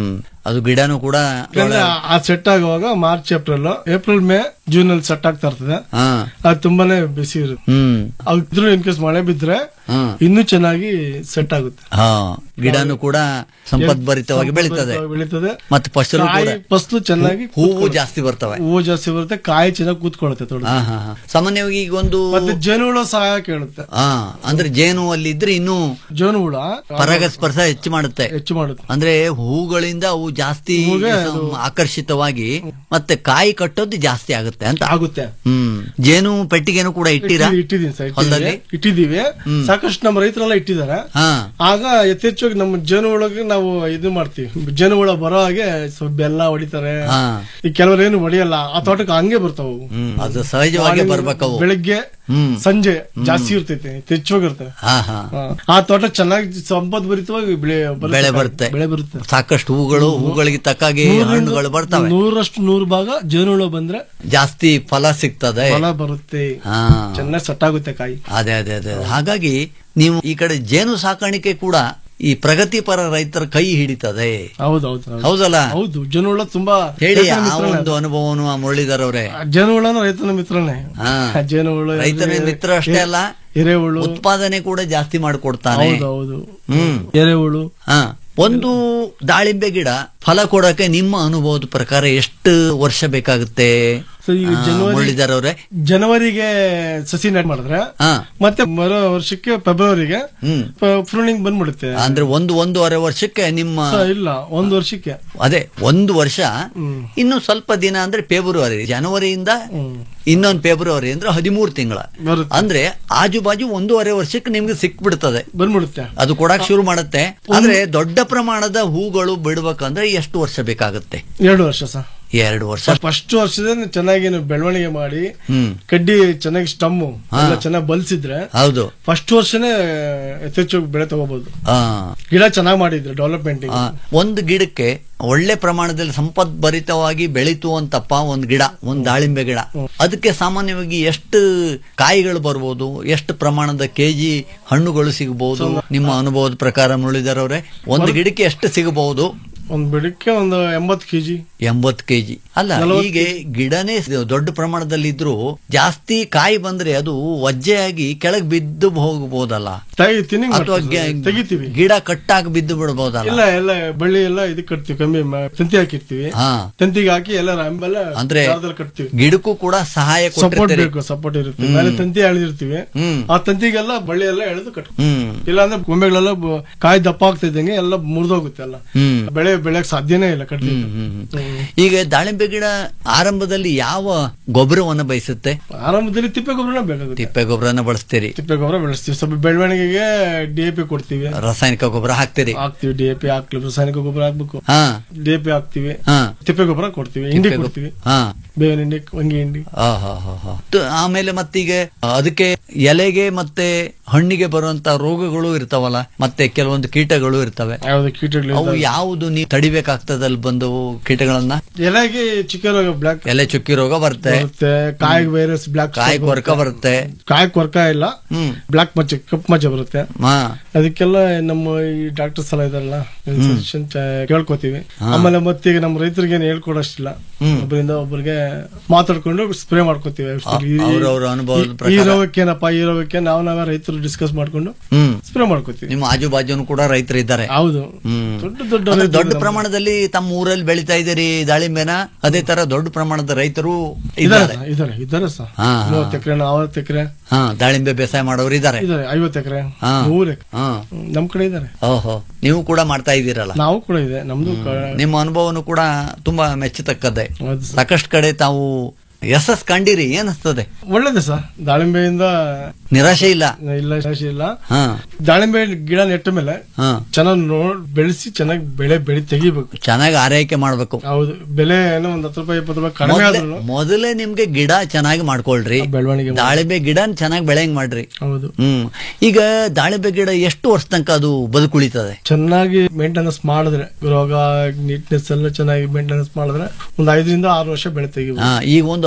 ಅದು ಗಿಡನೂ ಕೂಡ ಯಾಕಂದ್ರೆ ಆ- ಆ ಸೆಟ್ ಆಗುವಾಗ March April April May June ಅಲ್ಲಿ ಸೆಟ್ ಆಗ್ತಾ ಇರ್ತದೆ ಹಾ ಅದು ತುಂಬಾನೇ ಬಿಸಿ ಇರುತ್ತೆ ಹ್ಮ್ ಅದ್ರ ಇನ್ ಕೇಸ್ ಮಳೆ ಬಿದ್ರೆ ಹಾ ಇನ್ನೂ ಚೆನ್ನಾಗಿ ಸೆಟ್ ಆಗುತ್ತೆ ಹಾ ಗಿಡನೂ ಕೂಡ ಸಂಪದ್ಭರಿತವಾಗಿ ಬೆಳೀತದೆ ಬೆಳೀತದೆ ಮತ್ತೆ ಫಸಲು ಕೂಡ ಕಾಯಿ ಫಸಲು ಚೆನ್ನಾಗಿ ಹೂವು ಜಾಸ್ತಿ ಬರ್ತವೆ ಹೂವು ಜಾಸ್ತಿ ಬರುತ್ತೆ ಕಾಯಿ ಚೆನ್ನಾಗಿ ಕೂತ್ಕೊಳ್ಳುತ್ತೆ ತೊಡ ಹಾ ಹಾ ಹಾ. ಸಾಮಾನ್ಯವಾಗಿ ಈಗ ಒಂದು ಮತ್ತೆ ಜೇನುಹುಳ ಸಹಾಯ ಕೇಳುತ್ತೆ ಹಾ ಅಂದ್ರೆ ಜೇನು ಅಲ್ಲಿ ಇದ್ರೆ ಇನ್ನೂ ಜೇನುಹುಳ ಪರಾಗಸ್ಪರ್ಶ ಹೆಚ್ಚು ಮಾಡುತ್ತೆ ಹೆಚ್ಚು ಮಾಡುತ್ತೆ ಅಂದ್ರೆ ಹೂಗಳಿಂದ ಅವು ಜಾಸ್ತಿ ಹೂಗೆ ಸಂ- ಆಕರ್ಷಿತವಾಗಿ ಮತ್ತೆ ಕಾಯಿ ಕಟ್ಟೋದು ಜಾಸ್ತಿ ಆಗುತ್ತೆ ಅಂತ ಆಗುತ್ತೆ ಹ್ಮ್ ಜೇನು ಪೆಟ್ಟಿಗೆನೂ ಕೂಡ ಇಟ್ಟಿರಾ ಇಟ್ಟಿದ್ದೀವಿ, ಇಟ್ಟಿದ್ದೀವಿ ಸರ್, ಹೊಲದಲ್ಲಿ ಇಟ್ಟಿದ್ದೀವಿ ಇಟ್ಟಿದ್ದೀವಿ ಸಾಕಷ್ಟು ನಮ್ಮ ರೈತರೆಲ್ಲ ಇಟ್ಟಿದ್ದಾರೆ ಹಾ ಆಗ ಯಥೇಚ್ಛವಾಗಿ ನಮ್ಮ ಜೇನುಹುಳಗೆ ನಾವು ಇದು ಮಾಡ್ತೀವಿ ಜೇನುಹುಳ ಬರೋ ಹಾಗೆ ಸ್ವಲ್ಪ ಬೆಲ್ಲ ಹೊಡಿತಾರೆ ಹಾ. ಈ ಕೆಲವರು ಏನು ಹೊಡಿಯಲ್ಲ ಆ ತೋಟಕ್ಕೆ ಹಂಗೆ ಬರ್ತಾವ ಅವು. ಹ್ಮ್ ಅದು ಸಹಜವಾಗಿ Morning ಬರ್ಬೇಕವು ಬೆಳಿಗ್ಗೆ ಹ್ಮ್. ಸಂಜೆ ಜಾಸ್ತಿ ಇರ್ತೈತೆ ಯಥೇಚ್ಛವಾಗಿರ್ತವೆ ಹಾ ಹಾ ಹಾ. ಆ ತೋಟ ಚೆನ್ನಾಗಿ ಸಂಪದ್ಭರಿತವಾಗಿ ಬೆಳೆ ಬರುತ್ತೆ. ಬೆಳೆ ಬರುತ್ತೆ ಬೆಳೆ ಬರುತ್ತೆ ಸಾಕಷ್ಟು ಹೂಗಳು ಹೂಗಳಿಗೆ ತಕ್ಕಾಗಿ ಹಣ್ಣುಗಳು ಬರ್ತವೆ ನೂರಷ್ಟು ನೂರು ಭಾಗ ಜೇನುಹುಳ ಬಂದ್ರೆ ಜಾಸ್ತಿ ಫಲ ಸಿಗ್ತದೆ ಫಲ ಬರುತ್ತೆ ಹಾ ಚೆನ್ನಾಗಿ ಸೆಟ್ ಆಗುತ್ತೆ ಕಾಯಿ ಅದೇ ಅದೇ ಅದೇ ಹಾಗಾಗಿ ನೀವು ಈ ಕಡೆ ಜೇನು ಸಾಕಾಣಿಕೆ ಕೂಡ ಈ ಪ್ರಗತಿಪರ ರೈತರ ಕೈ ಹಿಡಿತದೆ ಹೌದೌದು ಹೌದು. ಹೌದಲ್ಲ ಹೌದು ಜೇನುಹುಳ ತುಂಬಾ ಹೇಳಿ ರೈತನ ಆ ಮಿತ್ರನೇ. ಒಂದು ಅನುಭವನು ಆ ಮುರಳೀಧರ್ ಅವರೇ ಜೇನುಹುಳನ ರೈತನ ಮಿತ್ರನೇ ಹಾ. ಜೇನುಹುಳು ರೈತನ ಮಿತ್ರ ಅಷ್ಟೇ ಅಲ್ಲ ಎರೆಹುಳು ಉತ್ಪಾದನೆ ಕೂಡ ಜಾಸ್ತಿ ಮಾಡಿಕೊಡ್ತಾನೆ ಹೌದು ಹೌದು ಹ್ಮ್ ಎರೆಹುಳು ಹಾ ಒಂದು ದಾಳಿಂಬೆ ಗಿಡ ಫಲ ಕೊಡಕ್ಕೆ ನಿಮ್ಮ ಅನುಭವದ ಪ್ರಕಾರ ಎಷ್ಟು ವರ್ಷ ಬೇಕಾಗುತ್ತೆ ಸೊ ಈಗ ಆ, ಜನವರಿ ಮುರಳೀಧರ್ ಅವರೇ ಜನವರಿಗೆ ಸಸಿ ನೆಟ್ ಮಾಡಿದ್ರೆ ಹಾ ಮತ್ತೆ ಮರೋ ವರ್ಷಕ್ಕೆ ಫೆಬ್ರವರಿಗೆ ಹ್ಮ್ ಪ್ರೂನಿಂಗ್ ಬಂದ್ಬಿಡುತ್ತೆ ಅಂದ್ರೆ ಒಂದು ಒಂದೂವರೆ ವರ್ಷಕ್ಕೆ ನಿಮ್ಮ ಸೊ ಇಲ್ಲ ಒಂದು ವರ್ಷಕ್ಕೆ ಅದೇ ಒಂದು ವರ್ಷ ಹ್ಮ್. ಇನ್ನು ಸ್ವಲ್ಪ ದಿನ ಅಂದ್ರೆ ಫೆಬ್ರವರಿ ಜನವರಿಯಿಂದ ಇನ್ನೊಂದು ಫೆಬ್ರವರಿ ಅಂದ್ರೆ ಹದಿಮೂರು ತಿಂಗಳ ಬರುತ್ತೆ ಅಂದ್ರೆ ಆಜು ಬಾಜು ಒಂದೂವರೆ ವರ್ಷಕ್ಕೆ ನಿಮ್ಗೆ ಸಿಕ್ಬಿಡ್ತದೆ ಬಂದ್ಬಿಡುತ್ತೆ ಅದು ಕೊಡಕ್ ಶುರು ಮಾಡುತ್ತೆ ಆದ್ರೆ ದೊಡ್ಡ ಪ್ರಮಾಣದ ಹೂಗಳು ಬಿಡ್ಬೇಕಂದ್ರೆ ಎಷ್ಟು ವರ್ಷ ಬೇಕಾಗುತ್ತೆ ಎರಡು ವರ್ಷ ಸರ್ ಎರಡು ವರ್ಷ ಫಸ್ಟ್ ವರ್ಷದ ಚೆನ್ನಾಗಿ ನೀವು ಬೆಳವಣಿಗೆ ಮಾಡಿ ಹ್ಮ್ ಕಡ್ಡಿ ಚೆನ್ನಾಗಿ ಸ್ಟಮ್ಮು ಎಲ್ಲ ಚೆನ್ನಾಗಿ ಬಲ್ಸಿದ್ರೆ ಹೌದು ಫಸ್ಟ್ ವರ್ಷನೇ ಯಥೇಚ್ಛ ಬೆಳೆ ತಗೋಬಹುದು ಆ ಗಿಡ ಚೆನ್ನಾಗಿ ಮಾಡಿದ್ರೆ ಡೆವಲಪ್ಮೆಂಟ್ ಆ, ಒಂದು ಗಿಡಕ್ಕೆ ಒಳ್ಳೆ ಪ್ರಮಾಣದಲ್ಲಿ ಸಂಪದ್ಭರಿತವಾಗಿ ಬೆಳೀತು ಅಂತಪ್ಪ ಒಂದು ಗಿಡ ಒಂದು ದಾಳಿಂಬೆ ಗಿಡ ಅದಕ್ಕೆ ಸಾಮಾನ್ಯವಾಗಿ ಎಷ್ಟು ಕಾಯಿಗಳು ಬರ್ಬೋದು ಎಷ್ಟು ಪ್ರಮಾಣದ ಕೆಜಿ ಹಣ್ಣುಗಳು ಸಿಗಬಹುದು ನಿಮ್ಮ ಅನುಭವದ ಪ್ರಕಾರ ಮುರಳೀಧರ್ ಅವರೇ ಒಂದು ಗಿಡಕ್ಕೆ ಎಷ್ಟು ಸಿಗಬಹುದು ಒಂದ್ ಬೆಳಕ್ಕೆ ಒಂದು ಎಂಬತ್ತು ಕೆಜಿ ಎಂಬತ್ತು ಕೆಜಿ ಅಲ್ಲ ನಲವತ್ತು ಹೀಗೆ ಗಿಡನೇ ದೊಡ್ಡ ಪ್ರಮಾಣದಲ್ಲಿ ಇದ್ರು ಜಾಸ್ತಿ ಕಾಯಿ ಬಂದ್ರೆ ಅದು ವಜ್ಜೆಯಾಗಿ ಕೆಳಗೆ ಬಿದ್ದು ಹೋಗಬಹುದಲ್ಲ ತಿನ್ನಿ ಅಥವಾ ಗೆ- ತೆಗಿತೀವಿ ಗಿಡ ಕಟ್ಟಾಗಿ ಬಿದ್ದು ಬಿಡಬಹುದಲ್ಲ ಇಲ್ಲ ಎಲ್ಲ ಬಳ್ಳಿ ಎಲ್ಲ ಇದಕ್ಕೆ ಕಟ್ತೀವಿ ಕಮ್ಮಿ ಮ- ತಂತಿ ಹಾಕಿರ್ತೀವಿ ಹಾ ತಂತಿಗೆ ಹಾಕಿ ಎಲ್ಲ ಅಂಬೆಲ್ಲ ಅಂದ್ರೆ ದಾರದಲ್ಲಿ ಕಟ್ತೀವಿ ಗಿಡಕ್ಕೂ ಕೂಡ ಸಹಾಯ ಸಪೋರ್ಟ್ ಕೊಟ್ಟಿರ್ತೀರಿ ಬೇಕು ಸಪೋರ್ಟ್ ಇರುತ್ತೆ ಮೇಲೆ ತಂತಿ ಎಳೆದಿರ್ತೀವಿ ಹ್ಮ್ ಆ ತಂತಿಗೆಲ್ಲ ಬಳ್ಳಿ ಎಲ್ಲ ಎಳೆದು ಕಟ್ ಹ್ಮ್ ಇಲ್ಲಾಂದ್ರೆ ಗೊಂಬೆಗಳೆಲ್ಲ ಬ- ಕಾಯಿ ದಪ್ಪ ಆಗ್ತಾ ಇದ್ದಂಗೆ ಎಲ್ಲ ಮುರಿದೋಗುತ್ತೆ ಎಲ್ಲ ಹ್ಮ್ ಬೆಳೆ ಬೆಳೆಯಕ್ ಸಾಧ್ಯನೇ ಇಲ್ಲ ಕಟ್ಲಿಕ್ಕೆ ಹ್ಮ್, ಹ್ಮ್. ಈಗ ದಾಳಿಂಬೆ ಗಿಡ ಆರಂಭದಲ್ಲಿ ಯಾವ ಗೊಬ್ಬರವನ್ನ ಬಯಸುತ್ತೆ ಆರಂಭದಲ್ಲಿ ತಿಪ್ಪೆ ಗೊಬ್ಬರನ ಬೇಕಾಗುತ್ತೆ ತಿಪ್ಪೆ ಗೊಬ್ಬರನ ಬಳಸ್ತೀರಿ ತಿಪ್ಪೆ ಗೊಬ್ಬರ ಬೆಳೆಸ್ತೀವಿ ಸ್ವಲ್ಪ ಬೆಳವಣಿಗೆಗೆ ಡಿ ಎ ಪಿ ಕೊಡ್ತೀವಿ ರಾಸಾಯನಿಕ ಗೊಬ್ಬರ ಹಾಕ್ತೀರಿ ಹಾಕ್ತಿವಿ ಡಿ ಎ ಪಿ ಹಾಕ್ಲಿ ರಾಸಾಯನಿಕ ಗೊಬ್ಬರ ಹಾಕ್ಬೇಕು ಹಾ ಡಿ ಎ ಪಿ ಹಾಕ್ತಿವಿ ಹಾ ತಿಪ್ಪೆ ಗೊಬ್ಬರ ಕೊಡ್ತೀವಿ ಹಿಂಡಿ ತಿಪ್ಪೆ ಕೊಡ್ತೀವಿ ಹಾ ಬೇವಿನ ಹಿಂಡಿ ವಂಗಿ ಹಿಂಡಿ ಆ, ಹಾ, ಹಾ, ಹಾ. ತ- ಆಮೇಲೆ ಮತ್ತೀಗ ಅದಕ್ಕೆ ಎಲೆಗೆ ಮತ್ತೆ ಹಣ್ಣಿಗೆ ಬರುವಂತ ರೋಗಗಳು ಇರ್ತಾವಲ್ಲ ಮತ್ತೆ ಕೆಲವೊಂದು ಕೀಟಗಳು ಇರ್ತವೆ ಯಾವ್ದು ಕೀಟಗಳು ಅವು ಯಾವುದು ನೀವು ತಡಿಬೇಕಾಗ್ತದಲ್ಲಿ ಬಂದು ಕೀಟಗಳನ್ನ ಎಲೆಗೆ ಚಿಕ್ಕ ರೋಗ ಬ್ಲಾಕ್ ಎಲೆ ಚುಕ್ಕಿ ರೋಗ ಬರುತ್ತೆ ಬರುತ್ತೆ ಕಾಯಿ ವೈರಸ್ ಬ್ಲಾಕ್ ಕಾಯಿ ಕೊರಕ ಬರುತ್ತೆ ಕಾಯಿ ಕೊರಕ ಇಲ್ಲ ಹ್ಮ್ ಬ್ಲಾಕ್ ಮಚ್ಚೆ ಕಪ್ಪು ಮಚ್ಚೆ ಬರುತ್ತೆ ಹಾ ಅದಕ್ಕೆಲ್ಲ ನಮ್ಮ ಈ ಡಾಕ್ಟರ್ಸ್ ಎಲ್ಲ ಇದಾರಲ್ಲ suggestion ಚ- ಕೇಳ್ಕೊತೀವಿ ಆಮೇಲೆ ಮತ್ತೀಗ ನಮ್ಮ ರೈತರಿಗೆ ಏನು ಹೇಳ್ಕೊಡೋಷ್ಟಿಲ್ಲ ಹ್ಮ್. ಒಬ್ಬರಿಂದ ಒಬ್ಬರಿಗೆ ಮಾತಾಡ್ಕೊಂಡು ಸ್ಪ್ರೇ ಮಾಡ್ಕೋತೀವಿ ಈ- ಅವ್ರವ್ರ ಅನುಭವದ ಈ- ಈ ಪ್ರಕಾರ. ರೋಗಕ್ಕೇನಪ್ಪ ಈ ರೋಗಕ್ಕೆ ನಾವು ನಾವೇ ರೈತರು ಡಿಸ್ಕಸ್ ಮಾಡ್ಕೊಂಡು ಹ್ಮ್ ಸ್ಪ್ರೇ ಮಾಡ್ಕೋತೀವಿ ನಿಮ್ಮ ಆಜು ಬಾಜುನು ಕೂಡ ರೈತರು ಇದ್ದಾರೆ ಹೌದು ಹ್ಮ್ ದೊಡ್ಡ ದೊಡ್ಡ ಅಂದ್ರೆ ರೈತರು ದೊಡ್ಡ ನಮ್ಮ- ಪ್ರಮಾಣದಲ್ಲಿ ತಮ್ಮ ಊರಲ್ಲಿ ಬೆಳಿತಾ ಇದ್ದೀರಿ ದಾಳಿಂಬೆನ ಅದೇ ತರ ದೊಡ್ಡ ಪ್ರಮಾಣದ ರೈತರು ಇದಾರೆ ಇದ್ದಾರೆ ಸರ್, ಇದಾರೆ ಇದಾರೆ ಸರ್ ಹಾ, ಹಾ. ಮೂವತ್ತು ಎಕರೆ ನಲವತ್ತು ಎಕರೆ ಹಾ ದಾಳಿಂಬೆ ಬೇಸಾಯ ಮಾಡೋರು ಇದ್ದಾರೆ ಇದಾರೆ ಐವತ್ತು ಎಕರೆ ಹಾ. ನೂರು ಎಕರೆ ಹಾ ನಮ್ ಕಡೆ ಇದಾರೆ ಓಹೋ ನೀವು ಕೂಡ ಮಾಡ್ತಾ ಇದ್ದೀರಲ್ಲ ನಾವು ಕೂಡ ಇದೆ ನಮ್ದು ಕ- ನಿಮ್ಮ ಅನುಭವನು ಕೂಡ ತುಂಬಾ ಮೆಚ್ಚತಕ್ಕದ್ದೇ ಹೌದು ಸರ್. ಸಾಕಷ್ಟು ಕಡೆ ತಾವು ಯಶಸ್ ಕಂಡಿರಿ ಏನಿಸ್ತದೆ ಒಳ್ಳೇದೆ ಸರ್ ದಾಳಿಂಬೆಯಿಂದ ನಿರಾಶೆ ಇಲ್ಲ ಇಲ್ಲ ರಾಶಿ ಇಲ್ಲ ಹಾ ದಾಳಿಂಬೆ ಗಿಡ ನೆಟ್ಟ ಮೇಲೆ ಹಾ ಚೆನ್ನಾಗಿ ನೋಡ್ ಬೆಳೆಸಿ ಚೆನ್ನಾಗಿ ಬೆಳೆ ಬೆಳಿ ತೆಗಿಬೇಕು ಚೆನ್ನಾಗಿ ಆರೈಕೆ ಮಾಡ್ಬೇಕು ಹೌದು ಬೆಲೆ ಏನೋ ಒಂದ್ ಹತ್ತು ರೂಪಾಯಿ ಇಪ್ಪತ್ತು ರೂಪಾಯಿ ಕಡಿಮೆ ಮೊದ್ಲೇ- ಆದ್ರೂ ಮೊದಲೇ ನಿಮ್ಗೆ ಗಿಡ ಚೆನ್ನಾಗಿ ಮಾಡ್ಕೊಳ್ರಿ ಬೆಳವಣಿಗೆ ಮಾಡಿ. ದಾಳಿಂಬೆ ಗಿಡ ಚೆನ್ನಾಗಿ ಬೆಳೆಯಂಗ್ ಮಾಡ್ರಿ ಹೌದು ಹ್ಮ್ ಈಗ ದಾಳಿಂಬೆ ಗಿಡ ಎಷ್ಟು ವರ್ಷ ತನಕ ಅದು ಬದುಕುಳಿತದೆ ಚೆನ್ನಾಗಿ ಮೇಂಟೆನೆನ್ಸ್ ಮಾಡಿದ್ರೆ ರೋಗ ನೀಟ್ನೆಸ್ ಎಲ್ಲ ಚೆನ್ನಾಗಿ ಮೇಂಟೆನೆನ್ಸ್ ಮಾಡಿದ್ರೆ ಒಂದ್ ಐದರಿಂದ ಆರು ವರ್ಷ ಬೆಳೆ ತೆಗಿಬೋದು ಹಾ, ಈಗ ಒಂದು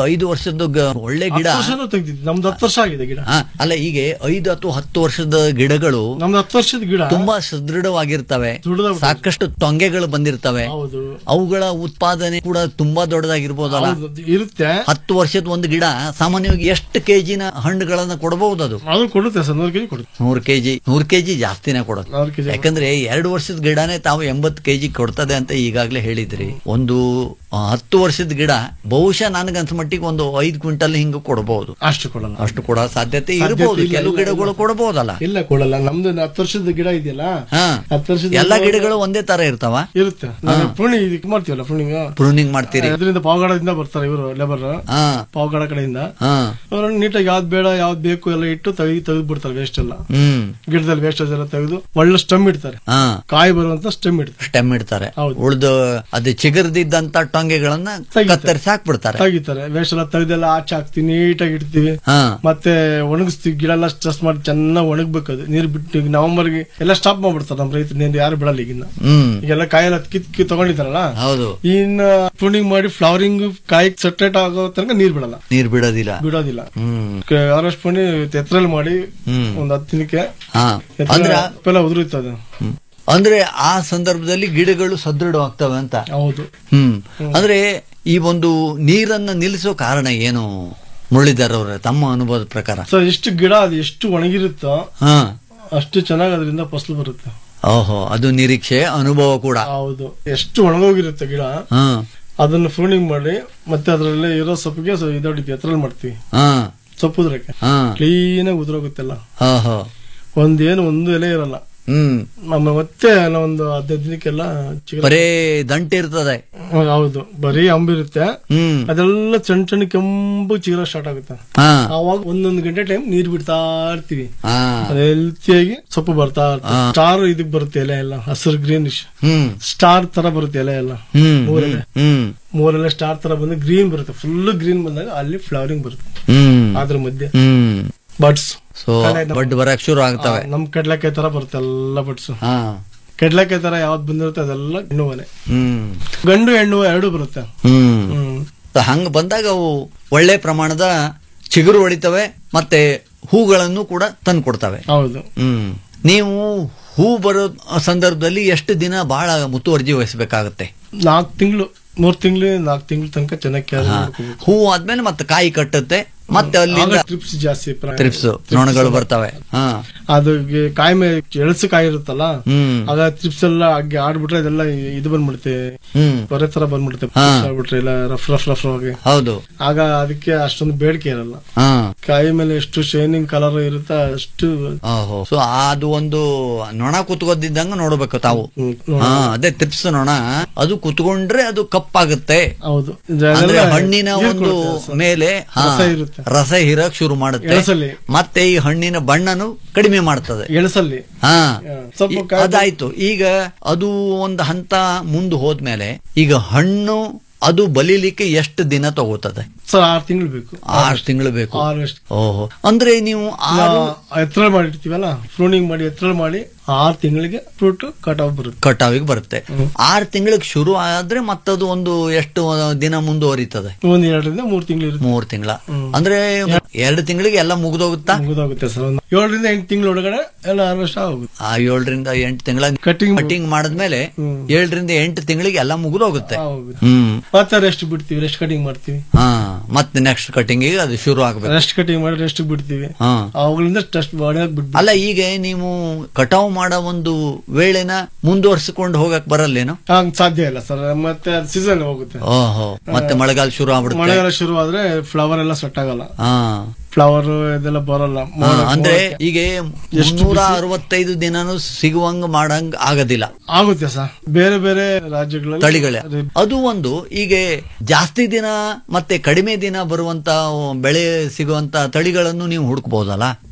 ಐದು ವರ್ಷದ ಗ- ಒಳ್ಳೆ ಗಿಡ ಹತ್ತು ವರ್ಷನೂ ತೆಗ್ದಿದ್ವಿ ನಮ್ದು ಹತ್ತು ವರ್ಷ ಆಗಿದೆ ಗಿಡ ಆ, ಅಲ್ಲ ಈಗ ಐದು ಅಥವಾ ಹತ್ತು ವರ್ಷದ ಗಿಡಗಳು ನಮ್ದು ಹತ್ತು ವರ್ಷದ ಗಿಡ ತುಂಬಾ ಸುದೃಢವಾಗಿರ್ತವೆ ದೃಢವಾಗಿರ್ತವೆ. ಸಾಕಷ್ಟು ತೊಂಗೆಗಳು ಬಂದಿರ್ತವೆ ಹೌದು ಅವುಗಳ ಉತ್ಪಾದನೆ ಕೂಡ ತುಂಬಾ ದೊಡ್ಡದಾಗಿರ್ಬೋದಲ್ಲ ಹೌದು, ಇರುತ್ತೆ ಹತ್ತು ವರ್ಷದ ಒಂದು ಗಿಡ ಸಾಮಾನ್ಯವಾಗಿ ಎಷ್ಟು ಕೆಜಿನ ಹಣ್ಣುಗಳನ್ನ ಕೊಡಬಹುದು ಅದು ಅದು ಕೊಡುತ್ತೆ ಸರ್ ನೂರು ಕೆಜಿ ಕೊಡುತ್ತೆ ನೂರು ಕೆಜಿ ನೂರು ಕೆಜಿ ಜಾಸ್ತಿನೇ ಕೊಡುತ್ತೆ ನೂರು ಕೆಜಿ ಯಾಕಂದ್ರೆ ಎರಡು ವರ್ಷದ ಗಿಡನೇ ತಾವು ಎಂಬತ್ತು ಕೆಜಿ ಕೊಡ್ತದೆ ಅಂತ ಈಗಾಗಲೇ ಹೇಳಿದ್ರಿ ಒಂದು ಆ, ಹತ್ತು ವರ್ಷದ ಗಿಡ ಬಹುಶಃ ನನಗನ್ಸ ಮಟ್ಟಿಗೆ ಒಂದು ಐದು ಕ್ವಿಂಟಲ್ ಹಿಂಗ ಕೊಡಬಹುದು ಅಷ್ಟು ಕೊಡಲ್ಲ ಅಷ್ಟು ಕೊಡೋ ಸಾಧ್ಯತೆ ಸಾಧ್ಯತೆ ಇರಬಹುದು ಇಲ್ಲ, ಕೆಲವು ಇಲ್ಲ, ಗಿಡಗಳು ಇಲ್ಲ. ಕೊಡಬಹುದಲ್ಲ ಇಲ್ಲ ಕೊಡಲ್ಲ ನಮ್ದು ಹತ್ತು ವರ್ಷದ ಗಿಡ ಇದೆಯಲ್ಲ ಹಾ ಹತ್ತು ವರ್ಷದ ಎಲ್ಲಾ ಗಿಡ ಗಿಡಗಳು ಒಂದೇ ತರ ಇರ್ತಾವ ಇರುತ್ತೆ ನಾವು ಪುಣಿ ಇದಕ್ಕೆ ಮಾಡ್ತೀವಲ್ಲ ಪುಣಿಂಗ್ ಪ್ರೂನಿಂಗ್ ಮಾಡ್ತೀರಿ ಅದರಿಂದ ಪಾವಗಡದಿಂದ ಬರ್ತಾರೆ ಇವರು ಲೇಬರ್ ಹಾ ಪಾವಗಡ ಕಡೆಯಿಂದ ಹಾ ಅವ್ರನ್ನ ನೀಟಾಗಿ ಯಾವ್ದು ಬೇಡ ಯಾವ್ದು ಬೇಕು ಎಲ್ಲ ಇಟ್ಟು ತೆಗಿ ತೆಗೆದು ಬಿಡ್ತಾರೆ ವೇಸ್ಟ್ ಎಲ್ಲ ಹ್ಮ್ ಗಿಡದಲ್ಲಿ ವೇಸ್ಟೇಜ್ ಎಲ್ಲ ತೆಗೆದು ಒಳ್ಳೆ ಸ್ಟಮ್ ಇಡ್ತಾರೆ ಹಾ ಕಾಯಿ ಬರುವಂತ ಸ್ಟೆಮ್ ಇಡ್ತಾರೆ ಸ್ಟೆಮ್ ಇಡ್ತಾರೆ ಹೌದು. ಉಳಿದು ಅದು ಚಿಗುರ್ದಿದ್ದಂತ ಟೊಂಗೆಗಳನ್ನ ತೆಗಿತಾರೆ. ಕತ್ತರಿಸಿ ಹಾಕ್ಬಿಡ್ತಾರೆ ತೆಗಿತಾರೆ ವೇಸ್ಟ್ ಎಲ್ಲ ತೆಗೆದೆಲ್ಲ ಆಚೆ ಹಾಕ್ತಿವಿ ನೀಟಾಗಿ ಇಡ್ತೀವಿ ಹಾ ಮತ್ತೆ ಒಣಗಿಸ್ತೀವಿ ಗಿಡ ಎಲ್ಲ ಸ್ಟ್ರೆಸ್ ಮಾಡಿ ಚೆನ್ನಾಗಿ ಒಣಗ್ಬೇಕು ಅದು ನೀರು ಬಿಟ್ಟು ಈಗ ನವೆಂಬರ್ಗೆ ಎಲ್ಲ ಸ್ಟಾಪ್ ಮಾಡ್ಬಿಡ್ತಾರೆ ನಮ್ಮ ರೈತರು ನೀರು ಯಾರು ಬಿಡಲ್ಲ ಈಗಿನ್ನ ಹ್ಮ್ ಈಗೆಲ್ಲ ಕಾಯೆಲ್ಲ ಕಿತ್ ಕಿತ್ ತಗೊಂಡಿದ್ದಾರಲ್ಲ ಹೌದು ಇನ್ನ ಪ್ರೂನಿಂಗ್ ಮಾಡಿ ಫ್ಲವರಿಂಗ್ ಕಾಯಿ ಸೆಟ್ರೇಟ್ ಆಗೋ ತನಕ ನೀರ್ ಬಿಡಲ್ಲ ನೀರ್ ಬಿಡೋದಿಲ್ಲ ಬಿಡೋದಿಲ್ಲ ಹ್ಮ್ ಆರ್ಎಸ್ ಪುಣಿ ಎತ್ತರಲ್ಲಿ ಮಾಡಿ ಹ್ಮ್ ಒಂದ್ ಹತ್ತು ದಿನಕ್ಕೆ ಹಾ ಅಂದ್ರ ಎಲ್ಲ ಉದುರುತ್ತದೆ ಹ್ಮ್. ಅಂದ್ರೆ ಆ ಸಂದರ್ಭದಲ್ಲಿ ಗಿಡಗಳು ಸದೃಢವಾಗ್ತವೆ ಅಂತ ಹೌದು ಹ್ಮ್ ಅಂದ್ರೆ ಈ ಒಂದು ನೀರನ್ನ ನಿಲ್ಲಿಸೋ ಕಾರಣ ಏನು ಮುರಳೀಧರ್ ಅವರ ತಮ್ಮ ಅನುಭವದ ಪ್ರಕಾರ ಸೊ ಎಷ್ಟು ಗಿಡ ಅದು ಎಷ್ಟು ಒಣಗಿರುತ್ತೋ ಹಾ ಅಷ್ಟು ಚೆನ್ನಾಗಿ ಅದರಿಂದ ಫಸಲು ಬರುತ್ತೆ ಓಹೋ ಅದು ನಿರೀಕ್ಷೆ ಅನುಭವ ಕೂಡ ಹೌದು ಎಷ್ಟು ಒಣಗೋಗಿರುತ್ತೆ ಗಿಡ ಹಾ ಅದನ್ನು ಪ್ರೂನಿಂಗ್ ಮಾಡಿ ಮತ್ತೆ ಅದರಲ್ಲಿ ಇರೋ ಸೊಪ್ಪಿಗೆ ಸೊ ಇದೊಡಿತೀವಿ ಎತ್ತರಲ್ಲಿ ಮಾಡ್ತೀವಿ ಹಾ ಸೊಪ್ಪು ಉದ್ರಕ್ಕೆ ಹಾ ಕ್ಲೀನ್ ಆಗಿ ಉದುರೋಗುತ್ತೆಲ್ಲ ಓಹೋ ಒಂದೇನು ಒಂದು ಎಲೆ ಇರಲ್ಲ ಹ್ಮ್ ನಮ್ಮ ಮತ್ತೆ ಎಲ್ಲ ಒಂದು ಹದಿನೈದು ದಿನಕ್ಕೆಲ್ಲ ಚಿಗುರು- ಬರೇ ದಂಟೆ ಇರ್ತದೆ ಹೌದು, ಹೌದು ಬರೀ ಅಂಬಿರುತ್ತೆ ಹ್ಮ್ ಅದೆಲ್ಲ ಸಣ್ಣ ಸಣ್ಣ ಕೆಂಪು ಚಿಗುರ ಸ್ಟಾರ್ಟ್ ಆಗುತ್ತೆ ಹಾ ಅವಾಗ ಒಂದೊಂದು ಗಂಟೆ ಟೈಮ್ ನೀರ್ ಬಿಡ್ತಾ ಇರ್ತೀವಿ ಹಾ ಅದು ಹೆಲ್ತಿಯಾಗಿ ಸೊಪ್ಪು ಬರ್ತಾ ಇರ್ತದೆ ಹಾ. ಸ್ಟಾರ್ ಇದಕ್ ಬರುತ್ತೆ ಎಲೆ ಎಲ್ಲ ಹಸಿರು ಗ್ರೀನಿಶ್ ಹ್ಮ್ ಸ್ಟಾರ್ ತರ ಬರುತ್ತೆ ಎಲೆ ಎಲ್ಲ ಹ್ಮ್ ಮೂರೆಲೆ ಹ್ಮ್ ಮೂರೆಲೆ ಸ್ಟಾರ್ ತರ ಬಂದು ಗ್ರೀನ್ ಬರುತ್ತೆ ಫುಲ್ ಗ್ರೀನ್ ಬಂದಾಗ ಅಲ್ಲಿ ಫ್ಲವರಿಂಗ್ ಬರುತ್ತೆ ಹ್ಮ್ ಅದ್ರ ಮಧ್ಯೆ ಹ್ಮ್ ಬಡ್ಸ್ ಸೊ ಬಡ್ ಬರಕ್ ಶುರು ಆಗ್ತವೆ ನಮ್ ಕಡ್ಲೆಕಾಯಿ ತರ ಬರುತ್ತೆ ಎಲ್ಲ ಬಡ್ಸ್ ಹಾ ಕಡ್ಲೆಕಾಯಿ ತರ ಯಾವ್ದು ಬಂದಿರುತ್ತೆ ಅದೆಲ್ಲ ಹೆಣ್ಣು ಮನೆ ಹ್ಮ್ ಗಂಡು ಹೆಣ್ಣು ಎರಡು ಬರುತ್ತೆ ಹ್ಮ್ ಹ್ಮ್ ಹಂಗ ಬಂದಾಗ ಅವು ಒಳ್ಳೆ ಪ್ರಮಾಣದ ಚಿಗುರು ಹೊಡಿತವೆ ಮತ್ತೆ ಹೂಗಳನ್ನು ಕೂಡ ತಂದು ಕೊಡ್ತವೆ ಹೌದು ಹ್ಮ್ ನೀವು ಹೂ ಬರೋ ಸಂದರ್ಭದಲ್ಲಿ ಎಷ್ಟು ದಿನ ಬಹಳ ಮುತುವರ್ಜಿ ವಹಿಸಬೇಕಾಗತ್ತೆ ನಾಲ್ಕು ತಿಂಗಳು ಮೂರ್ ತಿಂಗಳು ನಾಲ್ಕು ತಿಂಗಳು ತನಕ ಚೆನ್ನಾಗಿ ಕೇರ್ ಮಾಡ್ಕೋಬೇಕು ಹೂ ಆದ್ಮೇಲೆ ಮತ್ತೆ ಕಾಯಿ ಕಟ್ಟುತ್ತೆ ಮತ್ತೆ ಅಲ್ಲಿಂದ ಟ್ರಿಪ್ಸ್ ಜಾಸ್ತಿ ಪ್ರ- ತ್ರಿಪ್ಸ್ ನೊಣಗಳು ಬರ್ತವೆ ಹಾ ಅದು ಗೆ- ಕಾಯಿ ಮೇಲೆ ಎಳಸು ಕಾಯಿ ಇರುತ್ತಲ್ಲ ಹ್ಮ್ ಆಗ ಟ್ರಿಪ್ಸ್ ಎಲ್ಲ ಹಾಗೆ ಆಡ್ಬಿಟ್ರೆ ಅದೆಲ್ಲ ಇದು ಬಂದ್ಬಿಡುತ್ತೆ ಹ್ಮ್ ಬರೇ ತರ ಬಂದ್ಬಿಡುತ್ತೆ ಹಾ. Trips ಆಗ್ಬಿಟ್ರೆ ಇಲ್ಲ ರಫ್ ರಫ್ ರಫ್ ಆಗಿ ಹೌದು ಆಗ ಅದಕ್ಕೆ ಅಷ್ಟೊಂದು ಬೇಡಿಕೆ ಇರಲ್ಲ ಹಾ ಕಾಯಿ ಮೇಲೆ ಎಷ್ಟು ಶೈನಿಂಗ್ ಕಲರ್ ಇರುತ್ತೆ ಅಷ್ಟು ಓಹೋ ಸೊ ಅದು ಒಂದು ನೊಣ ಕುತ್ಕೋದಿದ್ದಂಗ ನೋಡ್ಬೇಕು ತಾವು ಹ್ಮ್, ನೋಡ- ಹಾ ಅದೇ ತ್ರಿಪ್ಸ್ ನೊಣ ಅದು ಕುತ್ಕೊಂಡ್ರೆ ಅದು ಕಪ್ಪಾಗುತ್ತೆ ಹೌದು ಅಂದ್ರೆ ಇದೆಲ್ಲ ಹಣ್ಣಿನ ನೀರ್ ಒಂದು ಕೊಡುತ್ತೆ ಸರ್. ಮೇಲೆ ಹಾ, ರಸ ಇರುತ್ತೆ. ರಸ ಹೀರಕ್ ಶುರು ಮಾಡುತ್ತೆ ಎಳಸಲ್ಲಿ. ಮತ್ತೆ ಈ ಹಣ್ಣಿನ ಬಣ್ಣನು ಕಡಿಮೆ ಮಾಡ್ತದೆ ಎಳಸಲ್ಲಿ ಹಾ ಸ್ವಲ್ಪ ಈ- ಕಾಯಿ- ಅದಾಯ್ತು ಈಗ ಅದು ಒಂದು ಹಂತ ಮುಂದೆ ಹೋದ್ಮೇಲೆ ಈಗ ಹಣ್ಣು ಅದು ಬಲಿಲಿಕ್ಕೆ ಎಷ್ಟು ದಿನ ತಗೋತದೆ ಸರ್ ಆರು ತಿಂಗಳು ಬೇಕು ಆರು ತಿಂಗಳು ಬೇಕು ಆರು ಎಷ್ಟು ಓಹೋ ಅಂದ್ರೆ ನೀವು ಆರು ಎತ್ತರ ಮಾಡಿರ್ತೀವಲ್ಲ ಫ್ರೂನಿಂಗ್ ಮಾಡಿ ಎತ್ತರ ಮಾಡಿ ಆರು ತಿಂಗಳಿಗೆ ಫ್ರೂಟ್ ಕಟ್ ಆಫ್ ಬರುತ್ತೆ ಕಟಾವಿಗೆ ಬರುತ್ತೆ ಆರು ತಿಂಗಳಿಗೆ ಶುರು ಆದ್ರೆ ಮತ್ತದು ಒಂದು ಎಷ್ಟು ದಿನ ಮುಂದುವರಿತದೆ ಒಂದ್ ಎರಡರಿಂದ ಮೂರ್ ತಿಂಗಳು ಇರುತ್ತೆ ಮೂರ್ ತಿಂಗಳ ಅಂದ್ರೆ ಎರಡು ತಿಂಗಳಿಗೆ ಎಲ್ಲ ಮುಗಿದೋಗುತ್ತಾ ಮುಗಿದೋಗುತ್ತೆ ಸರ್ ಒಂದು ಏಳರಿಂದ ಎಂಟು ತಿಂಗಳ ಒಳಗಡೆ ಎಲ್ಲ ಹಾರ್ವೆಸ್ಟ್ ಆಗೋಗುತ್ತೆ ಆ ಏಳರಿಂದ ಎಂಟು ತಿಂಗಳ ಕಟಿಂಗ್ ಕಟಿಂಗ್ ಮಾಡಿದ್ಮೇಲೆ ಏಳರಿಂದ ಎಂಟು ತಿಂಗಳಿಗೆ ಎಲ್ಲ ಮುಗಿದೋಗುತ್ತೆ ಆಗೋಗುತ್ತೆ ಹ್ಮ್ ಮತ್ತೆ ರೆಸ್ಟ್ ಬಿಡ್ತೀವಿ ರೆಸ್ಟ್ ಕಟಿಂಗ್ ಮಾಡ್ತೀವಿ ಹಾ ಮತ್ತೆ ನೆಕ್ಸ್ಟ್ ಕಟಿಂಗ್ ಅದು ಶುರು ಆಗ್ಬೇಕು ರೆಸ್ಟ್ ಕಟಿಂಗ್ ಮಾಡಿ ರೆಸ್ಟ್ ಬಿಡ್ತೀವಿ ಹಾ ಅವುಗಳಿಂದ ಟೆಸ್ಟ್ ಬಾಡಿಯಾಗಿ ಬಿಡ್ಬೇಕು ಅಲ್ಲ ಈಗ ನೀವು ಕಟಾವು ಮಾಡೋ ಒಂದು ವೇಳೆನ ಮುಂದುವರ್ಸಿಕೊಂಡು ಹೋಗಕ್ ಬರಲ್ಲೇನು ಹಂಗ್ ಸಾಧ್ಯ ಇಲ್ಲ ಸರ್ ಮತ್ತೆ ಅದು ಸೀಸನ್ ಹೋಗುತ್ತೆ ಓಹೋ ಮತ್ತೆ ಮಳೆಗಾಲ ಶುರು ಆಗ್ಬಿಡುತ್ತೆ ಮಳೆಗಾಲ ಶುರು ಆದ್ರೆ ಫ್ಲವರ್ ಎಲ್ಲ ಸೆಟ್ ಆಗಲ್ಲ ಹಾ ಫ್ಲವರ್ ಇದೆಲ್ಲ ಬರಲ್ಲ ಹಾ, ಮೋಡ- ಅಂದ್ರೆ ಮೋಡಕ್ಕೆ. ಈಗ ಮುನ್ನೂರ ಅರವತ್ತೈದು ದಿನನೂ ಸಿಗುವಂಗ ಮಾಡಂಗ್ ಆಗೋದಿಲ್ಲ ಆಗುತ್ತೆ ಸರ್ ಬೇರೆ ಬೇರೆ ರಾಜ್ಯಗಳಲ್ಲಿ ತಳಿಗಳೇ ಅದು ಒಂದು ಈಗ ಜಾಸ್ತಿ ದಿನ ಮತ್ತೆ ಕಡಿಮೆ ದಿನ ಬರುವಂತ ಬೆಳೆ ಸಿಗುವಂತ ತಳಿಗಳನ್ನು ನೀವು ಹುಡುಕ್ಬಹುದಲ್ಲ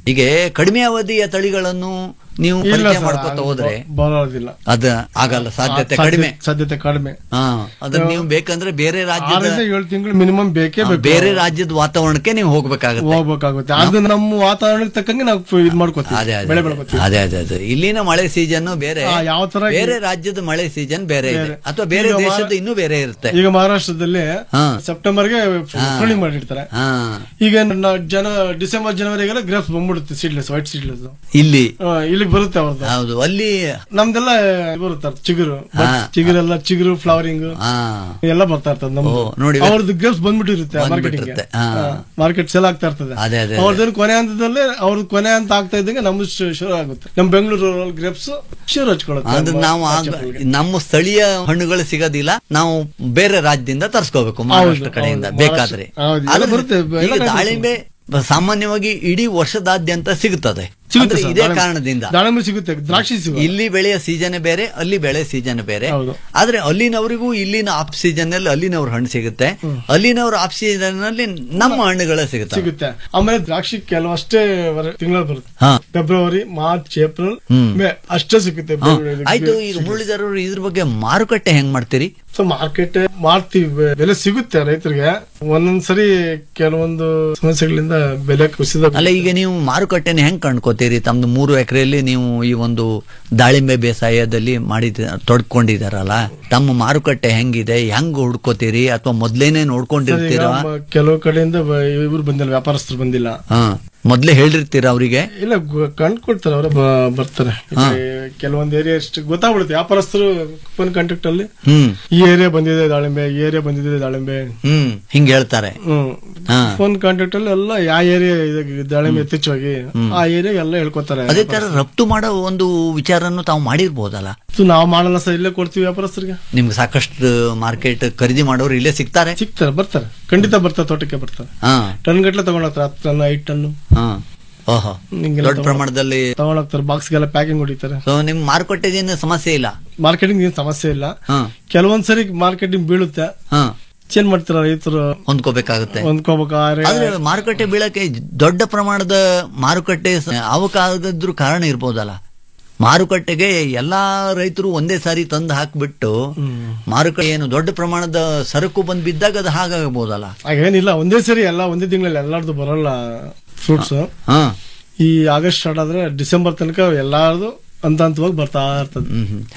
ಈಗ ಕಡಿಮೆ ಅವಧಿಯ ತಳಿಗಳನ್ನು ನೀವು ಇಲ್ಲ ಪರಿಚಯ ಸರ್, ಮಾಡ್ಕೊತ ಅದು ಹೋದ್ರೆ ಬ- ಬರೋದಿಲ್ಲ ಅದ ಆಗಲ್ಲ ಸಾಧ್ಯತೆ ಸಾಧ್ಯ- ಕಡಿಮೆ ಸಾಧ್ಯತೆ ಕಡಿಮೆ ಹಾ ಅದನ್ನ ನೀವು ಬೇಕಂದ್ರೆ ಬೇರೆ ರಾಜ್ಯದ ಆರರಿಂದ ಏಳು ತಿಂಗಳು ಮಿನಿಮಮ್ ಬೇಕೇ ಆ, ಬೇಕು ಬೇರೆ ರಾಜ್ಯದ ವಾತಾವರಣಕ್ಕೆ ನೀವು ಹೋಗ್ಬೇಕಾಗತ್ತೆ ಹೋಗ್ಬೇಕಾಗುತ್ತೆ ಅದು ನಮ್ಮ ವಾತಾವರಣಕ್ಕೆ ತಕ್ಕಂಗೆ ನಾವು ಇದು ಮಾಡ್ಕೋತೀವಿ ಅದೇ ಅದೇ ಬೆಳೆ ಅದೇ. ಬೆಳ್ಕೋತೀವಿ ಅದೇ ಅದೇ ಅದೇ ಇಲ್ಲಿನ ಮಳೆ ಸೀಸನ್ ಬೇರೆ ಆ, ಯಾವ ತರ ಬೇರೆ ರಾಜ್ಯದ ಮಳೆ ಸೀಸನ್ ಬೇರೆ ಇದೆ ಬೇರೆ. ಅಥವಾ ಬೇರೆ ಈಗ ಮಾ- ದೇಶದ ಇನ್ನೂ ಬೇರೆ ಇರುತ್ತೆ ಈಗ ಮಹಾರಾಷ್ಟ್ರದಲ್ಲಿ ಹಾ. ಸೆಪ್ಟೆಂಬರ್ಗೆ ಫ್ರೂಣಿಂಗ್ ಮಾಡಿರ್ತಾರೆ ಹಾ ಈಗ ನ- ಜನ ಡಿಸೆಂಬರ್ ಜನವರಿಗೆಲ್ಲ ಗ್ರೇಪ್ಸ್ ಬಂದ್ಬಿಡುತ್ತೆ ಸೀಡ್ಲೆಸ್ ವೈಟ್ ಸೀಡ್ಲೆಸ್ ಇಲ್ಲಿ ಇಲ್ಲಿಗೆ ಬರುತ್ತೆ ಅವ್ರದ್ದು ಹೌದು ಅಲ್ಲಿ ನಮ್ದೆಲ್ಲ ಬರುತ್ತೆ ಚಿಗುರು ಹಾ. ಚಿಗುರೆಲ್ಲ ಚಿಗುರು ಫ್ಲವರಿಂಗ್ ಹಾ ಎಲ್ಲ ಬರ್ತಾ ಇರ್ತದೆ ನಮ್ದು ಓ, ನೋಡಿ. ಅವ್ರದ್ದು ಗ್ರೇಪ್ಸ್ ಬಂದ್ಬಿಟ್ಟಿರುತ್ತೆ ಮಾರ್ಕೆಟಿಂಗ್ ಬಂದ್ಬಿಟ್ಟಿರುತ್ತೆ. ಹಾ. ಮಾರ್ಕೆಟ್ ಸೇಲ್ ಆಗ್ತಾ ಇರ್ತದೆ ಅದೇ, ಅದೇ, ಅವ್ರದ್ದು ಕೊನೆ ಹಂತದಲ್ಲೇ ಅವ್ರದ್ದು ಕೊನೆ ಹಂತ ಆಗ್ತಾ ಇದ್ದಂಗೆ ನಮ್ದು ಶು- ಶುರು ಆಗುತ್ತೆ ನಮ್ ಬೆಂಗಳೂರು ಗ್ರೇಪ್ಸ್ ಶುರು ಹಚ್ಕೊಳ್ಳುತ್ತೆ ಅಂದ್ರೆ ನಮ್ಮ ನಾವು ಆಗ ಆಚೆಗಳಿಗೆ. ನಮ್ಮ ಸ್ಥಳೀಯ ಹಣ್ಣುಗಳು ಸಿಗೋದಿಲ್ಲ ನಾವು ಬೇರೆ ರಾಜ್ಯದಿಂದ ತರಿಸ್ಕೋಬೇಕು ಮಹಾರಾಷ್ಟ್ರ ಹೌದು, ಕಡೆಯಿಂದ ಹೌದು. ಬೇಕಾದ್ರೆ ಹೌದು, ಎಲ್ಲ ಆದ್ರೆ ಬರುತ್ತೆ, ಎಲ್ಲ ಈಗ ಕಡೆ ದಾಳಿಂಬೆ ಸಾಮಾನ್ಯವಾಗಿ ಇಡೀ ವರ್ಷದಾದ್ಯಂತ ಸಿಗುತ್ತದೆ ಸಿಗುತ್ತೆ ಅಂದ್ರೆ ಸರ್, ಇದೇ ದಾಳಿಂಬೆ- ಕಾರಣದಿಂದ ದಾಳಿಂಬೆ ಸಿಗುತ್ತೆ ದ್ರಾಕ್ಷಿ ಸಿಗುತ್ತೆ ಇಲ್ಲಿ ಬೆಳೆಯ ಸೀಸನ್ ಬೇರೆ ಅಲ್ಲಿ ಬೆಳೆ ಸೀಸನ್ ಬೇರೆ ಹೌದು. ಆದ್ರೆ ಅಲ್ಲಿನವರಿಗೂ ಇಲ್ಲಿನ ಆಫ್ ಸೀಸನ್ ಅಲ್ಲಿ ಅಲ್ಲಿನವ್ರ ಹಣ್ಣು ಸಿಗುತ್ತೆ ಅಲ್ಲಿನವ್ರ ಆಫ್ ಸೀಸನ್ ಅಲ್ಲಿ ನಮ್ಮ ಹಣ್ಣುಗಳೇ ಸಿಗುತ್ತೆ ಸಿಗುತ್ತೆ ಆಮೇಲೆ ದ್ರಾಕ್ಷಿ ಕೆಲವಷ್ಟೇ ತಿಂಗಳು ಬರುತ್ತೆ ಹಾ. February March April hmm. May ಅಷ್ಟೇ ಸಿಗುತ್ತೆ ಹಾ. ಆಯ್ತು ಈಗ ಮುರಳೀಧರರು ಇದ್ರ ಬಗ್ಗೆ ಮಾರುಕಟ್ಟೆ ಹೆಂಗ್ ಮಾಡ್ತೀರಿ ಸೊ ಮಾರ್ಕೆಟ್ ಮಾಡ್ತೀವಿ ಬೆ- ಬೆಲೆ ಸಿಗುತ್ತೆ ರೈತರಿಗೆ ಒಂದೊಂದ್ಸರಿ ಕೆಲವೊಂದು ಸಮಸ್ಯೆಗಳಿಂದ ಬೆಲೆ ಕುಸಿದ ಅಲ್ಲ ಈಗ ನೀವು ಮಾರುಕಟ್ಟೆನ ಹೆಂಗ್ ಕಂಡ್ಕೋತೀರಿ ತಮ್ದು ಮೂರು ಎಕರೆಯಲ್ಲಿ ನೀವು ಈ ಒಂದು ದಾಳಿಂಬೆ ಬೇಸಾಯದಲ್ಲಿ ಮಾಡಿದ ತೊಡ್ಕೊಂಡಿದಾರಲ್ಲ ತಮ್ಮ ಮಾರುಕಟ್ಟೆ ಹೆಂಗಿದೆ ಹೆಂಗ್ ಹುಡ್ಕೋತೀರಿ ಅಥವಾ ಮೊದ್ಲೇನೆ ಸರ್, ಈಗ ನೋಡ್ಕೊಂಡಿರ್ತೀರಾ ಮ- ಕೆಲವು ಕಡೆಯಿಂದ ಬ- ಇವ್ರು ಬಂದಿಲ್ಲ ವ್ಯಾಪಾರಸ್ಥರು ಬಂದಿಲ್ಲ ಹಾ ಮೊದ್ಲೇ ಹೇಳಿರ್ತೀರಾ ಅವರಿಗೆ ಇಲ್ಲ ಗೊ- ಕಂಡ್ಕೊಡ್ತಾರೆ ಅವರೇ ಬರ್ತಾರೆ ಹಾ. ಈಗ ಕೆಲವೊಂದು ಏರಿಯಾ ಅಷ್ಟು ಗೊತ್ತಾಗ್ಬಿಡುತ್ತೆ ವ್ಯಾಪಾರಸ್ಥರು ಕೂಪನ್ ಕಾಂಟ್ಯಾಕ್ಟ್ ಅಲ್ಲಿ ಹ್ಮ್ ಈ ಏರಿಯಾ ಬಂದಿದೆ ದಾಳಿಂಬೆ ಈ ಏರಿಯಾ ಬಂದಿದೆ ದಾಳಿಂಬೆ ಹ್ಮ್ ಹಿಂಗ್ ಹೇಳ್ತಾರೆ ಹ್ಮ್ ಹಾ. ಫೋನ್ ಕಾಂಟ್ಯಾಕ್ಟ್ ಅಲ್ಲಿ ಎಲ್ಲ ಯಾವ ಏರಿಯಾ ದಾಳಿಂಬೆ ಯಥೇಚ್ಛವಾಗಿ ಆ ಏರಿಯಾ ಎಲ್ಲ ಹೇಳ್ಕೊತಾರೆ ಅದೇ ತರ ರಫ್ತು ಮಾಡೋ ಒಂದು ವಿಚಾರನ್ನು ತಾವು ಮಾಡಿರ್ಬೋದಲ್ಲ ಸೊ ನಾವು ಮಾಡಲ್ಲ ಸರ್ ಇಲ್ಲೇ ಕೊಡ್ತೀವಿ ವ್ಯಾಪಾರಸ್ಥರಿಗೆ ನಿಮ್ಗೆ ಸಾಕಷ್ಟು ಮಾರ್ಕೆಟ್ ಖರೀದಿ ಮಾಡೋರು ಇಲ್ಲೇ ಸಿಗ್ತಾರೆ ಸಿಗ್ತಾರೆ ಬರ್ತಾರೆ ಖಂಡಿತ ಬರ್ತಾರೆ ತೋಟಕ್ಕೆ ಬರ್ತಾರೆ ಹಾ ಟನ್ ಗಟ್ಲೆ ತಗೊಂಡೋಗ್ತಾರೆ ಹತ್ತು ಟನ್ ಐದು ಟನ್ ಹಾ ಓಹೋ ಹಿಂಗೆಲ್ಲ ದೊಡ್ಡ ತಗೊಂಡ್- ಪ್ರಮಾಣದಲ್ಲಿ ತಗೊಂಡೋಗ್ತಾರೆ ಬಾಕ್ಸ್ಗೆಲ್ಲ ಪ್ಯಾಕಿಂಗ್ ಹೊಡಿತಾರೆ ಸೊ ನಿಮ್ ಮಾರುಕಟ್ಟೆಗೇನು ಸಮಸ್ಯೆ ಇಲ್ಲ ಮಾರ್ಕೆಟಿಂಗ್ ಏನ್ ಸಮಸ್ಯೆ ಇಲ್ಲ ಹಾ ಕೆಲವೊಂದ್ಸರಿ ಮಾರ್ಕೆಟಿಂಗ್ ಬೀಳುತ್ತೆ ಹಾ ಚೇಂಜ್ ಮಾಡ್ತಾರ ರೈತರು ಹೊಂದ್ಕೋಬೇಕಾಗುತ್ತೆ ಹೊಂದ್ಕೋಬೇಕಾದ್ರೆ ಆದ್ರೆ ಮಾರುಕಟ್ಟೆ ಬೀಳಕ್ಕೆ ದೊಡ್ಡ ಪ್ರಮಾಣದ ಮಾರುಕಟ್ಟೆ ಸ- ಅವಕಾಶದ್ರು ಕಾರಣ ಇರ್ಬೋದಲ್ಲ ಮಾರುಕಟ್ಟೆಗೆ ಎಲ್ಲಾ ರೈತರು ಒಂದೇ ಸಾರಿ ತಂದು ಹಾಕ್ಬಿಟ್ಟು ಮಾರುಕಟ್ಟೆ ಏನು ದೊಡ್ಡ ಪ್ರಮಾಣದ ಸರಕು ಬಂದ್ ಬಿದ್ದಾಗ ಅದು ಹಾಗಾಗಬಹುದಲ್ಲ ಹಾಗೇನಿಲ್ಲ ಒಂದೇ ಸರಿ ಎಲ್ಲ ಒಂದೇ ತಿಂಗಳಲ್ಲಿ ಎಲ್ಲಾರ್ದು ಬರಲ್ಲ ಫ್ರೂಟ್ಸ್ ಹಾ ಈ ಆಗಸ್ಟ್ ಸ್ಟಾರ್ಟ್ ಆದ್ರೆ ಡಿಸೆಂಬರ್ ತನಕ ಎಲ್ಲಾರ್ದು ಹಂತ ಹಂತವಾಗಿ ಬರ್ತಾ ಇರ್ತದೆ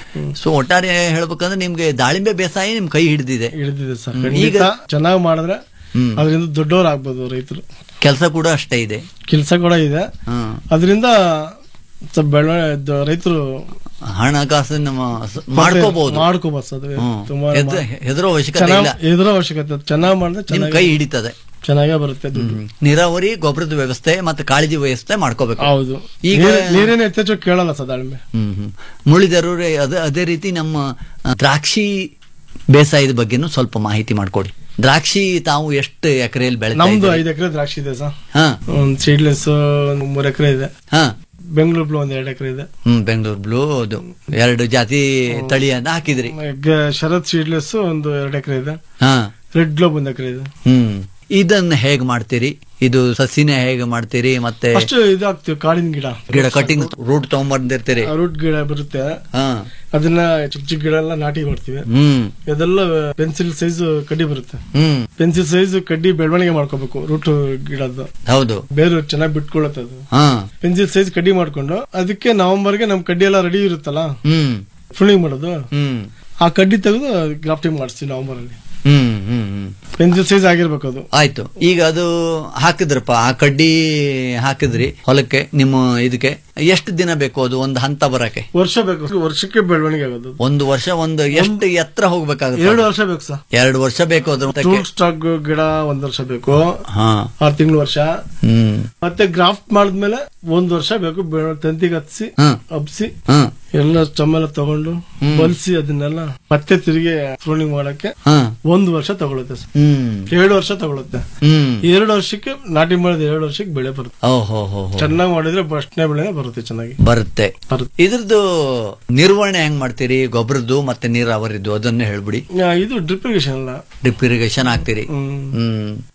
ಸೊ ಒಟ್ಟಾರೆ ಹೇಳ್ಬೇಕಂದ್ರೆ ನಿಮ್ಗೆ ದಾಳಿಂಬೆ ಬೇಸಾಯ ನಿಮ್ ಕೈ ಹಿಡಿದಿದೆ ಹಿಡಿದಿದೆ ಸರ್ ಹ್ಮ್. ಖಂಡಿತ ಈಗ ಚೆನ್ನಾಗಿ ಮಾಡಿದ್ರೆ ಹ್ಮ್. ಅದರಿಂದ ದೊಡ್ಡವ್ರು ಆಗ್ಬೋದು ರೈತರು ಕೆಲಸ ಕೂಡ ಅಷ್ಟೇ ಇದೆ ಕೆಲಸ ಕೂಡ ಇದೆ ಹ್ಮ್ ಅದರಿಂದ ಸ್ವಲ್ಪ ಬೆಳವಣಿಗೆ ರೈತರು ಹಣಕಾಸು ನಮ್ಮ ಸ- ಮಾಡ್ಕೋಬಹುದು ಮಾಡ್ಕೋಬಹುದು ಸರ್ ಅದು ಹ್ಮ್. ತುಂಬಾ ಹೆದ್ರ- ಹೆದರೋ ಅವಶ್ಯಕತೆ ಇಲ್ಲ ಚೆನ್ನಾಗ್- ಎದುರೋ ಅವಶ್ಯಕತೆ ಚೆನ್ನಾಗಿ ಮಾಡಿದ್ರೆ ನಿಮ್ ಕೈ ಚೆನ್ನಾಗಿ ಹಿಡಿತದೆ ಚೆನ್ನಾಗೇ ಬರುತ್ತೆ ದುಡ್ಡು ನೀರಾವರಿ ಗೊಬ್ಬರದ ವ್ಯವಸ್ಥೆ ಮತ್ತೆ ಕಾಳಜಿ ವ್ಯವಸ್ಥೆ ಮಾಡ್ಕೋಬೇಕು ಹೌದು ಈಗ ನೀರ್- ನೀರೇನು ಯಥೇಚ್ಛವಾಗಿ ಕೇಳಲ್ಲ ಸರ್ ದಾಳಿಂಬೆ ಹ್ಮ್ ಹ್ಮ್ ಮುಳಿದರು ಅದೇ ಅದೇ ರೀತಿ ನಮ್ಮ ಆ, ದ್ರಾಕ್ಷಿ ಬೇಸಾಯದ ಬಗ್ಗೆನೂ ಸ್ವಲ್ಪ ಮಾಹಿತಿ ಮಾಡ್ಕೊಡಿ ದ್ರಾಕ್ಷಿ ತಾವು ಎಷ್ಟು ಎಕರೆಯಲ್ಲಿ ಬೆಳೆ ನಮ್ದು ಐದು ಎಕರೆ ದ್ರಾಕ್ಷಿ ಇದೆ ಸರ್ ಹಾ ಒಂದ್ ಸೀಡ್ಲೆಸ್ ಒಂದ್ ಮೂರ್ ಎಕರೆ ಇದೆ ಹಾ ಬೆಂಗಳೂರು ಬ್ಲೂ ಒಂದ್ ಎರಡು ಎಕರೆ ಇದೆ ಹ್ಮ್ ಬೆಂಗಳೂರು ಬ್ಲೂ ಅದು ಎರಡು ಜಾತಿ ತಳಿಯನ್ನ ಹಾಕಿದ್ರಿ ಗ- ಶರತ್ ಸೀಡ್ಲೆಸ್ ಒಂದು ಎರಡು ಎಕರೆ ಇದೆ ಹಾ ರೆಡ್ ಗ್ಲೋಬ್ ಒಂದ್ ಎಕರೆ ಇದೆ ಹ್ಮ್ ಇದನ್ನ ಹೇಗ್ ಮಾಡ್ತೀರಿ ಇದು ಸಸಿನ ಹೇಗೆ ಮಾಡ್ತೀರಿ ಮತ್ತೆ ಫಸ್ಟ್ ಇದು ಹಾಕ್ತಿವಿ ಕಾಡಿನ ಗಿಡ ಗಿಡ ಕಟಿಂಗ್ ರೂಟ್ ತಗೊಂಡ್ಬಂದಿರ್ತೀರಿ ರೂಟ್ ಗಿಡ ಬರುತ್ತೆ ಹಾ ಅದನ್ನ ಚಿಕ್ಕ ಚಿಕ್ಕ ಗಿಡ ಎಲ್ಲ ನಾಟಿ ಮಾಡ್ತೀವಿ ಹ್ಮ್ ಇದೆಲ್ಲ ಪೆನ್ಸಿಲ್ ಸೈಜ್ ಕಡ್ಡಿ ಬರುತ್ತೆ ಹ್ಮ್ ಪೆನ್ಸಿಲ್ ಸೈಜ್ ಕಡ್ಡಿ ಬೆಳವಣಿಗೆ ಮಾಡ್ಕೋಬೇಕು ರೂಟ್ ಗಿಡದ್ದು ಹೌದು ಬೇರು ಚೆನ್ನಾಗಿ ಬಿಟ್ಕೊಳ್ಳುತ್ತೆ ಅದು ಹಾ ಪೆನ್ಸಿಲ್ ಸೈಜ್ ಕಡ್ಡಿ ಮಾಡ್ಕೊಂಡು ಅದಕ್ಕೆ ನವೆಂಬರ್ಗೆ ನಮ್ ಕಡ್ಡಿ ಎಲ್ಲ ರೆಡಿ ಇರುತ್ತಲ್ಲ ಹ್ಮ್ ಫುಲ್ಲಿಂಗ್ ಮಾಡೋದು ಹ್ಮ್ ಆ ಕಡ್ಡಿ ತೆಗೆದು ಗ್ರಾಫ್ಟಿಂಗ್ ಮಾಡಿಸ್ತೀವಿ ನವೆಂಬರ್ ಅಲ್ಲಿ ಹ್ಮ್ ಹ್ಮ್ ಹ್ಮ್ ಪೆನ್ಸಿಲ್ ಸೈಜ್ ಆಗಿರ್ಬೇಕು ಅದು ಆಯ್ತು ಈಗ ಅದು ಹಾಕಿದ್ರಪ್ಪ ಆ ಕಡ್ಡಿ ಹಾಕಿದ್ರಿ ಹೊಲಕ್ಕೆ ನಿಮ್ಮ ಇದಕ್ಕೆ ಎಷ್ಟು ದಿನ ಬೇಕು ಅದು ಒಂದು ಹಂತ ಬರಕ್ಕೆ ವರ್ಷ ಬೇಕು ವರ್ಷಕ್ಕೆ ಬೆಳವಣಿಗೆ ಆಗೋದು ಒಂದು ವರ್ಷ ಒಂದು ಎಷ್ಟು ಎತ್ತರ ಹೋಗ್ಬೇಕಾಗುತ್ತೆ ಎರಡು ಅದು? ವರ್ಷ ಬೇಕು ಸರ್ ಎರಡು ವರ್ಷ ಬೇಕು ಅದ್ರ ಮಟ್ಟಕ್ಕೆ? ಟೂಲ್ ಸ್ಟಾಕ್ ಗಿಡ ಒಂದ್ ವರ್ಷ ಬೇಕು ಹಾ ಆರ್ ತಿಂಗಳು ವರ್ಷ ಹ್ಮ್ ಮತ್ತೆ ಗ್ರಾಫ್ಟ್ ಮಾಡಿದ್ಮೇಲೆ ಒಂದ್ ವರ್ಷ ಬೇಕು ಬೆಳ- ತಂತಿಗೆ ಹತ್ಸಿ ಹ್ಮ್. ಹಬ್ಸಿ ಹ್ಮ್ ಎಲ್ಲ ಚಮ್ಮೆಲ್ಲ ತಗೊಂಡು ಬಲ್ಸಿ ಅದನ್ನೆಲ್ಲ ಮತ್ತೆ ತಿರುಗಿ ಪ್ರೂನಿಂಗ್ ಮಾಡಕ್ಕೆ ಹಾ ಒಂದು ವರ್ಷ ತಗೊಳುತ್ತೆ ಸರ್ ಹ್ಮ್ ಎರಡು ವರ್ಷ ತಗೊಳುತ್ತೆ ಹ್ಮ್ ಎರಡು ವರ್ಷಕ್ಕೆ ನಾಟಿ ಮಾಡಿದ ಎರಡು ವರ್ಷಕ್ಕೆ ಬೆಳೆ ಬರುತ್ತೆ ಓಹೋ ಹೋ ಹೋ ಚೆನ್ನಾಗಿ ಮಾಡಿದ್ರೆ ಫಸ್ಟ್ನೇ ಬೆಳೆ ಬರುತ್ತೆ ಚೆನ್ನಾಗಿ ಬರುತ್ತೆ ಬರುತ್ತೆ ಇದ್ರದ್ದು ನಿರ್ವಹಣೆ ಹೆಂಗ್ ಮಾಡ್ತೀರಿ ಗೊಬ್ಬರದ್ದು ಮತ್ತೆ ನೀರಾವರಿದ್ದು ಅದನ್ನೇ ಹೇಳ್ಬಿಡಿ ಆ, ಇದು ಡ್ರಿಪ್ ಇರಿಗೇಷನ್ ಅಲ್ಲ ಡ್ರಿಪ್ ಇರಿಗೇಷನ್ ಹಾಕ್ತೀರಿ ಹ್ಮ್. ಹ್ಮ್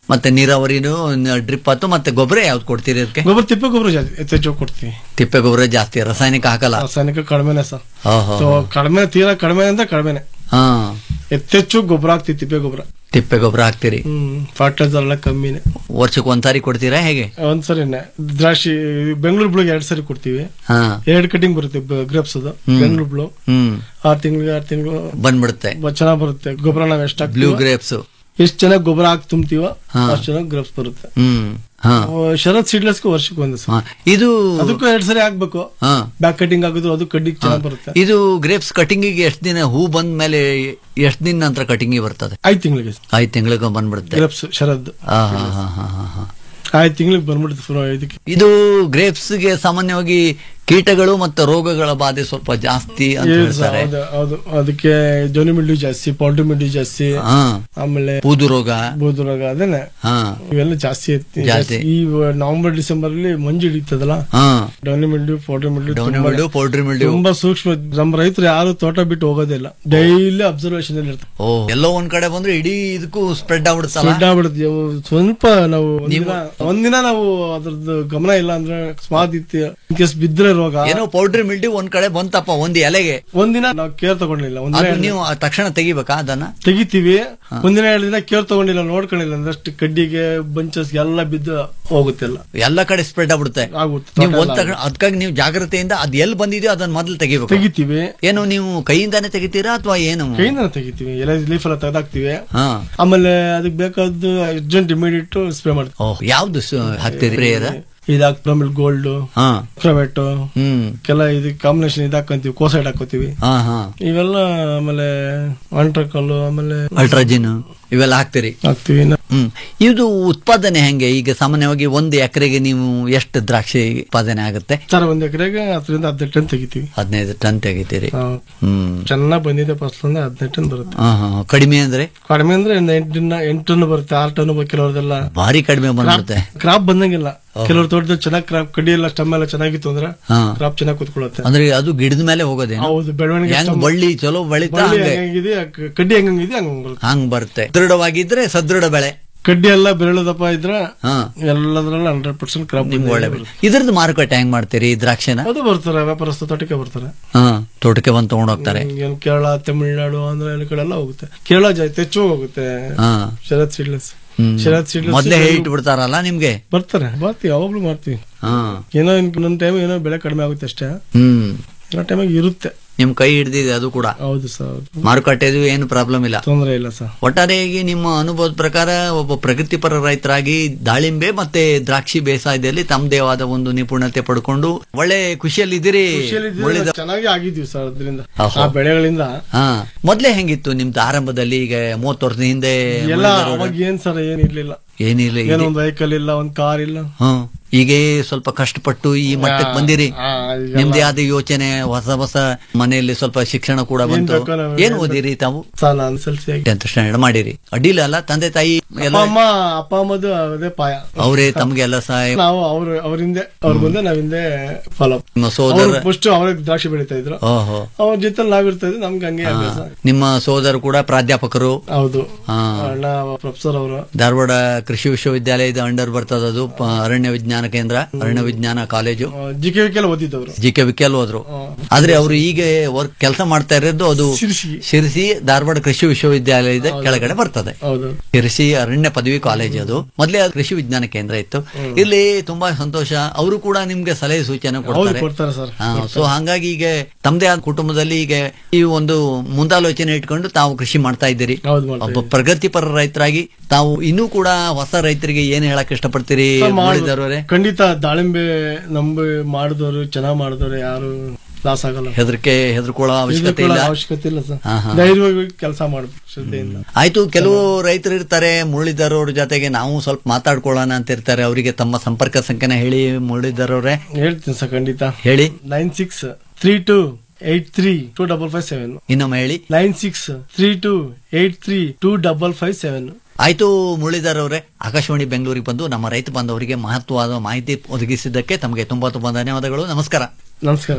ಮತ್ತೆ ನೀರಾವರಿನೂ ಡ್ರಿಪ್ ಆತು ಮತ್ತೆ ಗೊಬ್ಬರ ಯಾವ್ದು ಕೊಡ್ತೀರಿ ಅದಕ್ಕೆ ಗೊಬ್ಬರ ತಿಪ್ಪೆ ಗೊಬ್ಬರ ಜಾಸ್ತಿ ಹೆಚ್ಚೆಚ್ಚು ಕೊಡ್ತೀವಿ ತಿಪ್ಪೆ ಗೊಬ್ಬರ ಜಾಸ್ತಿ ರಾಸಾಯನಿಕ ಹಾಕಲ್ಲ ರಾಸಾಯನಿಕ ಕಡಿಮೆನೆ ಸರ್ ಓಹೋ. ಸೊ ಕಡಿಮೆ ತೀರಾ ಕಡಿಮೆ ಅಂತ ಕಡಿಮೆನೆ ಹಾ ಹೆಚ್ಚೆಚ್ಚು ಗೊಬ್ಬರ ಹಾಕ್ತಿವಿ ತಿಪ್ಪೆ ಗೊಬ್ಬರ ತಿಪ್ಪೆ ಗೊಬ್ಬರ ಹಾಕ್ತೀರಿ ಹ್ಮ್ ಫರ್ಟಿಲೈಸರ್ ಎಲ್ಲ ಕಮ್ಮಿನೇ ವರ್ಷಕ್ಕೆ ಒಂದ್ಸಾರಿ ಕೊಡ್ತೀರಾ ಹೇಗೆ ಒಂದ್ಸರಿನೇ ದ್ರಾಕ್ಷಿ ಬೆಂಗಳೂರು ಬ್ಲೂ ಎರಡ್ ಸರಿ ಕೊಡ್ತೀವಿ ಹಾ ಎರಡ್ ಕಟಿಂಗ್ ಬರುತ್ತೆ ಗ್ರೇಪ್ಸ್ ಅದು ಹ್ಮ್. ಬೆಂಗಳೂರು ಬ್ಲೂ ಹ್ಮ್ ಆರ್ ತಿಂಗಳಿಗೆ ಆರ್ ತಿಂಗಳು ಬಂದ್ಬಿಡುತ್ತೆ ಚೆನ್ನಾಗ್ ಬರುತ್ತೆ ಗೊಬ್ಬರ ನಾವ್ ಎಷ್ಟು ಬ್ಲೂ ಹಾಕ್ತೀವೋ ಗ್ರೇಪ್ಸ್ ಎಷ್ಟು ಚೆನ್ನಾಗಿ ಗೊಬ್ಬರ ಹಾಕಿ ತುಂಬ್ತೀವೋ ಹಾ. ಅಷ್ಟು ಚೆನ್ನಾಗಿ ಗ್ರೇಪ್ಸ್ ಬರುತ್ತೆ ಹ್ಮ್ ಹಾ ಅಹ್, ಶರತ್ ಸೀಡ್ಲೆಸ್ಗೂ ವರ್ಷಕ್ಕೆ ಒಂದು ಹಾ. ಇದು ಅದಕ್ಕೂ ಎರಡ್ ಸರಿ ಹಾಕ್ಬೇಕು ಹಾ ಬ್ಯಾಕ್ ಕಟಿಂಗ್ ಆಗಿದ್ರು ಅದು ಕಡ್ಡಿಗೆ ಚೆನ್ನಾಗಿ ಬರುತ್ತೆ ಇದು ಗ್ರೇಪ್ಸ್ ಕಟಿಂಗಿಗೆ ಎಷ್ಟು ದಿನ ಹೂ ಬಂದ ಮೇಲೆ ಎಷ್ಟು ದಿನ ನಂತರ ಕಟಿಂಗಿಗೆ ಬರ್ತದೆ ಐದ್ ತಿಂಗಳಿಗೆ ಐದು ತಿಂಗಳಿಗೆ ಬಂದ್ಬಿಡುತ್ತೆ ಗ್ರೇಪ್ಸ್ ಶರದ್ ಹಾ ಹಾ ಹಾ ಹಾ ಹಾ ಹಾ ಐದ್ ತಿಂಗಳಿಗೆ ಬಂದ್ಬಿಡುತ್ತೆ ಫುಲ್ ಇದಕ್ಕೆ ಇದು ಗ್ರೇಪ್ಸ್ಗೆ ಸಾಮಾನ್ಯವಾಗಿ ಕೀಟಗಳು ಮತ್ತು ರೋಗಗಳ ಬಾಧೆ ಸ್ವಲ್ಪ ಜಾಸ್ತಿ ಅಂತ ಏನ್ ಹೇಳ್ತಾರೆ ಹೌದು ಹೌದು ಅದಕ್ಕೆ ಜೋನಿ ಮಿಲ್ಡಿ ಜಾಸ್ತಿ ಪೌಲ್ಟ್ರಿ ಮಿಲ್ಡಿ ಜಾಸ್ತಿ ಹಾ ಆಮೇಲೆ ಬೂದು ರೋಗ ಬೂದು ರೋಗ ಅದೇನೆ ಹಾ ಇವೆಲ್ಲ ಜಾಸ್ತಿ ಐತಿ ಜಾಸ್ತಿ. ಈ ನವೆಂಬರ್ ಡಿಸೆಂಬರ್ ಅಲ್ಲಿ ಮಂಜು ಹಿಡಿತದಲ್ಲ ಹಾ downy mildew powdery mildew downy mildew powdery mildew ತುಂಬಾ ಸೂಕ್ಷ್ಮ ನಮ್ಮ ರೈತರು ಯಾರು ತೋಟ ಬಿಟ್ಟು ಹೋಗೋದಿಲ್ಲ ಡೈಲಿ ಅಬ್ಸರ್ವೇಷನ್ ಅಲ್ಲಿ ಇರ್ತಾರೆ ಓ ಎಲ್ಲೋ ಒಂದ್ ಕಡೆ ಬಂದ್ರೆ ಇಡೀ ಇದಕ್ಕೂ ಸ್ಪ್ರೆಡ್ ಆಗ್ಬಿಡುತ್ತಲ್ಲ ಸ್ಪ್ರೆಡ್ ಆಗ್ಬಿಡುತ್ತೆ ಅವು ಸ್ವಲ್ಪ ನಾವು ಒಂದಿನ ಒಂದಿನ ನಾವು ಅದ್ರದ್ದು ಗಮನ ಇಲ್ಲ ಅಂದ್ರೆ ಅಕಸ್ಮಾತ್ ಇತ್ತು ಇನ್ ಕೇಸ್ ಬಿದ್ರೆ ರೋಗ ಏನೋ ಪೌಲ್ಟ್ರಿ ಮಿಲ್ಡಿ ಒಂದ್ ಕಡೆ ಬಂತಪ್ಪ ಒಂದ್ ಎಲೆಗೆ ಒಂದಿನ ನಾವು ಕೇರ್ ತಗೊಂಡಿಲ್ಲ ಒಂದಿನ ಅದು ಎರಡು ನೀವು ತಕ್ಷಣ ತೆಗಿಬೇಕಾ ಅದನ್ನ ತೆಗಿತೀವಿ ಒಂದಿನ ಎರಡು ದಿನ ಕೇರ್ ತಗೊಂಡಿಲ್ಲ ನೋಡ್ಕೊಂಡಿಲ್ಲ ಅಂದ್ರೆ ಅಷ್ಟು ಕಡ್ಡಿಗೆ ಬಂಚಸ್ ಎಲ್ಲ ಬಿದ್ದು ಹೋಗುತ್ತೆಲ್ಲ ಎಲ್ಲ ಕಡೆ ಸ್ಪ್ರೆಡ್ ಆಗ್ಬಿಡುತ್ತೆ ಆಗುತ್ತೆ ನೀವು ತೋಟ ಒಂದ್ ಎಲ್ಲ ತಕ್ಷಣ ಅದಕ್ಕಾಗಿ ನೀವು ಜಾಗ್ರತೆಯಿಂದ ಅದ್ ಎಲ್ಲಿ ಬಂದಿದೆಯೋ ಅದನ್ನ ಮೊದಲು ತೆಗಿಬೇಕು ತೆಗಿತೀವಿ ಏನು ನೀವು ಕೈಯಿಂದಾನೆ ತೆಗಿತೀರಾ ಅಥವಾ ಏನು ಕೈಯಿಂದ ತೆಗಿತೀವಿ ಎಲೆ ಲೀಫ್ ಎಲ್ಲ ತೆಗೆದಾಕ್ತಿವಿ ಹಾ ಆಮೇಲೆ ಅದಕ್ಕೆ ಬೇಕಾದ್ದು ಅರ್ಜೆಂಟ್ ಇಮಿಡಿಯೇಟ್ ಸ್ಪ್ರೇ ಮಾಡ್ತೀವಿ ಓಹ್ ಯಾವ್ದು ಸ- ಹಾಕ್ತೀರಿ ಸ್ಪ್ರೇಯರ್ ಇದಾಕ್ ಪ್ರಮಿಲ್ ಗೋಲ್ಡ್ ಹಾ ಕ್ರವೆಟ್ ಹ್ಮ್ ಕೆಲ ಇದು ಕಾಂಬಿನೇಷನ್ ಇದಾಕಂತೀವಿ ಕೋಸೈಡ್ ಹಾಕೋತೀವಿ ಹಾ ಹಾ ಇವೆಲ್ಲ ಆಮೇಲೆ ಅಂಟ್ರಕಲ್ಲು ಆಮೇಲೆ ಅಲ್ಟ್ರಾಜಿನ್ ಇವೆಲ್ಲ ಹಾಕ್ತೀರಿ ಹಾಕ್ತಿವಿ ಇನ್ನ ಹ್ಮ್ ಇದು ಉತ್ಪಾದನೆ ಹೆಂಗೆ ಈಗ ಸಾಮಾನ್ಯವಾಗಿ ಒಂದು ಎಕರೆಗೆ ನೀವು ಎಷ್ಟು ದ್ರಾಕ್ಷಿ ಉತ್ಪಾದನೆ ಆಗುತ್ತೆ ಸರ್ ಒಂದ್ ಎಕರೆಗೆ ಹತ್ತರಿಂದ ಹದಿನೆಂಟು ಟನ್ ತೆಗಿತೀವಿ ಹದಿನೈದು ಟನ್ ತೆಗಿತೀರಿ ಹ್ಮ್ ಚೆನ್ನಾಗ್ ಬಂದಿದೆ ಫಸಲು ಅಂದ್ರೆ ಹದಿನೆಂಟು ಟನ್ ಬರುತ್ತೆ ಹಾ ಹಾ ಕಡಿಮೆ ಅಂದ್ರೆ ಕಡಿಮೆ ಅಂದ್ರೆ ಒಂದು ಎಂಟು ಟನ್ ಎಂಟು ಟನ್ ಬರುತ್ತೆ ಆರು ಟನ್ ಕೆಲವ್ರದೆಲ್ಲ ಭಾರಿ ಕಡಿಮೆ ಬಂದ್ಬಿಡುತ್ತೆ ಕ್ರಾಪ್ ಬಂದಂಗಿಲ್ಲ ಕೆಲವ್ರ ತೋಟದಲ್ಲಿ ಚೆನ್ನಾಗಿ ಕ್ರಾಪ್ ಕಡ್ಡಿ ಎಲ್ಲ ಸ್ಟಮ್ ಎಲ್ಲ ಚೆನ್ನಾಗಿತ್ತು ಅಂದ್ರೆ ಹಾ ಕ್ರಾಪ್ ಚೆನ್ನಾಗಿ ಕೂತ್ಕೊಳ್ಳುತ್ತೆ ಅಂದ್ರೆ ಅದು ಗಿಡದ ಮೇಲೆ ಹೋಗೋದೇನು ಹೌದು ಬೆಳವಣಿಗೆ ಹೆಂಗ್ stem- ಬಳ್ಳಿ ಚಲೋ ಬೆಳಿತಾ ಬಳ್ಳಿ ಹಂಗೆ ಹೆಂಗಿದೆ ಕಡ್ಡಿ ಹೆಂಗಿದೆ ಹಂಗ ಬರುತ್ತೆ ಹಂಗ್ ಬರುತ್ತೆ ದೃಢವಾಗಿದ್ರೆ ಸದೃಢ ಬೆಳೆ ಕಡ್ಡಿ ಎಲ್ಲ ಬೆರಳದಪ್ಪ ಇದ್ರೆ ಹಾ ಎಲ್ಲದ್ರಲ್ಲಿ ಹಂಡ್ರೆಡ್ ಪರ್ಸೆಂಟ್ ಕ್ರಾಪ್ ನಿಮ್ಗೆ ಒಳ್ಳೆ ಬೆಳೆ ಇದ್ರದ್ದು ಮಾರುಕಟ್ಟೆ ಹೆಂಗ್ ಮಾಡ್ತೀರಿ ಈ ದ್ರಾಕ್ಷಿನ ಅದು ಬರ್ತಾರೆ ವ್ಯಾಪಾರಸ್ಥ ತೋಟಕ್ಕೆ ಬರ್ತಾರೆ ಹಾ ತೋಟಕ್ಕೆ ಬಂದು ತಗೊಂಡ್ ಹೋಗ್ತಾರೆ ಏನು ಕೇರಳ ತಮಿಳ್ನಾಡು ಆಂಧ್ರ ಎಲ್ಲ ಕಡೆ ಎಲ್ಲ ಹೋಗುತ್ತೆ ಕೇರಳ ಜಾಸ್ತಿ ಹೆಚ್ಚು ಹೋಗುತ್ತೆ ಹಾ ಶರತ್ ಸೀಡ್ಲೆಸ್ ಹ್ಮ್. ಶರತ್ ಸೀಡ್ಲೆಸ್ ಮೊದ್ಲೇ ಹೇಳ್ಬಿಟ್ಟು ಬಿಡ್ತಾರಲ್ಲ ನಿಮ್ಗೆ ಬರ್ತಾರೆ ಬರ್ತೀವಿ ಯಾವಾಗ್ಲೂ ಮಾಡ್ತೀವಿ ಹಾ ಏನೋ ಇನ್ನೊಂದ್ ಟೈಮ್ ಏನೋ ಬೆಳೆ ಕಡಿಮೆ ಆಗುತ್ತೆ ಅಷ್ಟೇ ಹ್ಮ್ ಏನೋ ಟೈಮಾಗಿ ಇರುತ್ತೆ ನಿಮ್ ಕೈ ಹಿಡ್ದಿದೆ ಅದು ಕೂಡ ಹೌದು ಸರ್ ಮಾರುಕಟ್ಟೆದು ಏನು ಪ್ರಾಬ್ಲಮ್ ಇಲ್ಲ ತೊಂದರೆ ಇಲ್ಲ ಸರ್ ಒಟ್ಟಾರೆಯಾಗಿ ನಿಮ್ಮ ಅನುಭವದ ಪ್ರಕಾರ ಒಬ್ಬ ಪ್ರಗತಿಪರ ರೈತರಾಗಿ ದಾಳಿಂಬೆ ಮತ್ತೆ ದ್ರಾಕ್ಷಿ ಬೇಸಾಯದಲ್ಲಿ ತಮ್ಮದೇ ಆದ ಒಂದು ನಿಪುಣತೆ ಪಡ್ಕೊಂಡು ಒಳ್ಳೆ ಖುಷಿಯಲ್ಲಿದ್ದೀರಿ ಒಳ್ಳೆದ ಚೆನ್ನಾಗಿ ಆಗಿದ್ವಿ ಸರ್ ಅದರಿಂದ ಓಹೋ. ಆ ಬೆಳೆಗಳಿಂದ ಹಾ ಮೊದ್ಲೇ ಹೆಂಗಿತ್ತು ನಿಮ್ದು ಆರಂಭದಲ್ಲಿ ಈಗ ಮೂವತ್ತು ವರ್ಷದ ಹಿಂದೆ ಎಲ್ಲ ಮುಳ್ಳಿದರೋರು- ಅವಾಗ ಏನ್ ಸರ್ ಏನ್ ಇರ್ಲಿಲ್ಲ ಏನಿಲ್ಲ ಏನೋ ಇದೆ. ಒಂದ್ ವೆಹಿಕಲ್ ಇಲ್ಲ ಒಂದ್ ಕಾರ್ ಇಲ್ಲ ಹ್ಮ್ ಈಗ ಸ್ವಲ್ಪ ಕಷ್ಟಪಟ್ಟು ಈ ಮಟ್ಟಕ್ಕೆ ಬಂದಿರಿ ಆ, ಈಗೆಲ್ಲ- ನಿಮ್ದೇ ಆದ ಯೋಚನೆ ಹೊಸ ಹೊಸ ಮನೆಯಲ್ಲಿ ಸ್ವಲ್ಪ ಶಿಕ್ಷಣ ಕೂಡ ಬಂತು ಬೇಕೋ ನಾವು ಏನ್ ಏನ್ ಓದಿರಿ ತಾವು ಸರ್ ನಾನು ಸೆಲ್ಸಿ ಆಗಿ ಟೆಂತ್ ಸ್ಟ್ಯಾಂಡರ್ಡ್ ಮಾಡಿರಿ ಅಡ್ಡಿಲ್ಲ ಅಲ್ಲ ತಂದೆ ತಾಯಿ ಅಪ್ಪ ಎಲ್ಲ ಅಮ್ಮ ಅಪ್ಪ ಅಮ್ಮದು ಅದೇ ಪಾಯ ಅವರೇ ತಮ್ಗೆಲ್ಲ ಸಹಾಯ ನಾವು ಅವ್ರ ಅವ್ರ ಹಿಂದೆ ಅವ್ರ ಮುಂದೆ ನಾವ್ ಹಿಂದೆ ಫಾಲೋ ನಿಮ್ಮ ಸೋದರ ಫಸ್ಟ್ ಅವ್ರಿಗೆ ದ್ರಾಕ್ಷಿ ಬೆಳೀತಾ ಇದ್ರು ಓಹೋ ಅವ್ರ ಜೊತೆ ನಾವಿರ್ತಾ ಇದ್ವಿ ನಮ್ಗೆ ಹಂಗೆ ಅಭ್ಯಾಸ ನಿಮ್ಮ ಸೋದರ ಕೂಡ ಪ್ರಾಧ್ಯಾಪಕರು ಹೌದು ಹಾ ಅಣ್ಣ ಪ್ರೊಫೆಸರ್ ಅವರು ಧಾರವಾಡ ಕೃಷಿ ವಿಶ್ವವಿದ್ಯಾಲಯದ ಅಂಡರ್ ಬರ್ತದದು ಪ- ಅರಣ್ಯ ವಿಜ್ಞಾನ ಕೇಂದ್ರ ಅರಣ್ಯ ವಿಜ್ಞಾನ ಕಾಲೇಜು ಜಿ ಕೆ ವಿಕೆಲ್ಲ ಓದಿದ್ದವ್ರು ಜಿ ಕೆ ವಿಕೆಲ್ ಹೋದ್ರು ಆದ್ರೆ ಅವರು ಈಗ ವರ್ಕ್ ಕೆಲಸ ಮಾಡ್ತಾ ಇರೋದು ಅದು ಶಿರ್ಸಿ. ಶಿರಸಿ ಧಾರವಾಡ ಕೃಷಿ ವಿಶ್ವವಿದ್ಯಾಲಯದ ಕೆಳಗಡೆ ಬರ್ತದೆ ಹೌದು ಶಿರಸಿ ಅರಣ್ಯ ಪದವಿ ಕಾಲೇಜ್ ಅದು ಮೊದಲೇ ಅದು ಕೃಷಿ ವಿಜ್ಞಾನ ಕೇಂದ್ರ ಇತ್ತು ಇಲ್ಲಿ ತುಂಬಾ ಸಂತೋಷ ಅವರು ಕೂಡ ನಿಮ್ಗೆ ಸಲಹೆ ಸೂಚನೆ ಹೌದು ಕೊಡ್ತಾರೆ ಕೊಡ್ತಾರೆ ಸರ್ ಸೊ ಹಾಗಾಗಿ ಈಗ ತಮ್ಮದೇ ಆದ ಕುಟುಂಬದಲ್ಲಿ ಈಗ ಈ ಒಂದು ಮುಂದಾಲೋಚನೆ ಇಟ್ಕೊಂಡು ತಾವು ಕೃಷಿ ಮಾಡ್ತಾ ಇದ್ದೀರಿ ಹೌದು ಮಾಡ್ತಾ ಒಬ್ಬ ಪ್ರಗತಿಪರ ರೈತರಾಗಿ ತಾವು ಇನ್ನೂ ಕೂಡ ಹೊಸ ರೈತರಿಗೆ ಏನ್ ಹೇಳಕ್ ಇಷ್ಟಪಡ್ತೀರಿ ಸರ್, ಮಾಡ್ಬೋದು. ಮುರಳೀಧರವ್ರೆ? ಖಂಡಿತ ದಾಳಿಂಬೆ ನಂಬಿ ಮಾಡಿದವರು ಚೆನ್ನಾಗ್ ಮಾಡಿದವರು ಯಾರು ಲಾಸ್ ಆಗಲ್ಲ ಹೆದರಿಕೆ ಹೆದರ್ಕೊಳ್ಳೋ ಅವಶ್ಯಕತೆ ಹೆದ್ರಿಕೊಳ್ಳೋ ಇಲ್ಲ ಅವಶ್ಯಕತೆ ಇಲ್ಲ ಸರ್ ಹಾ, ಹಾ. ಧೈರ್ಯವಾಗಿ ಕೆಲಸ ಮಾಡ್ಬೇಕು ಶ್ರದ್ಧೆಯಿಂದ ಆಯ್ತು ಕೆಲವು ರೈತರು ಇರ್ತಾರೆ ಮುರಳೀಧರವ್ರ ಜೊತೆಗೆ ನಾವು ಸ್ವಲ್ಪ ಮಾತಾಡ್ಕೊಳ್ಳೋಣ ಅಂತ ಇರ್ತಾರೆ ಅವರಿಗೆ ತಮ್ಮ ಸಂಪರ್ಕ ಸಂಖ್ಯೆನ ಹೇಳಿ ಮುರಳೀಧರವ್ರೆ ಹೇಳ್ತೀನಿ ಸರ್ ಖಂಡಿತ ಹೇಳಿ nine six three two eight three two double five seven ಇನ್ನೊಮ್ಮೆ ಹೇಳಿ nine six three two eight three two double five seven ಆಯ್ತು ಮುರಳೀಧರ್ ಅವರೇ ಆಕಾಶವಾಣಿ ಬೆಂಗಳೂರಿಗೆ ಬಂದು ನಮ್ಮ ರೈತ ಬಾಂಧವರಿಗೆ ಮಹತ್ವವಾದ ಮಾಹಿತಿ ಒದಗಿಸಿದ್ದಕ್ಕೆ ತಮಗೆ ತುಂಬಾ ತುಂಬಾ ಧನ್ಯವಾದಗಳು ನಮಸ್ಕಾರ ನಮಸ್ಕಾರ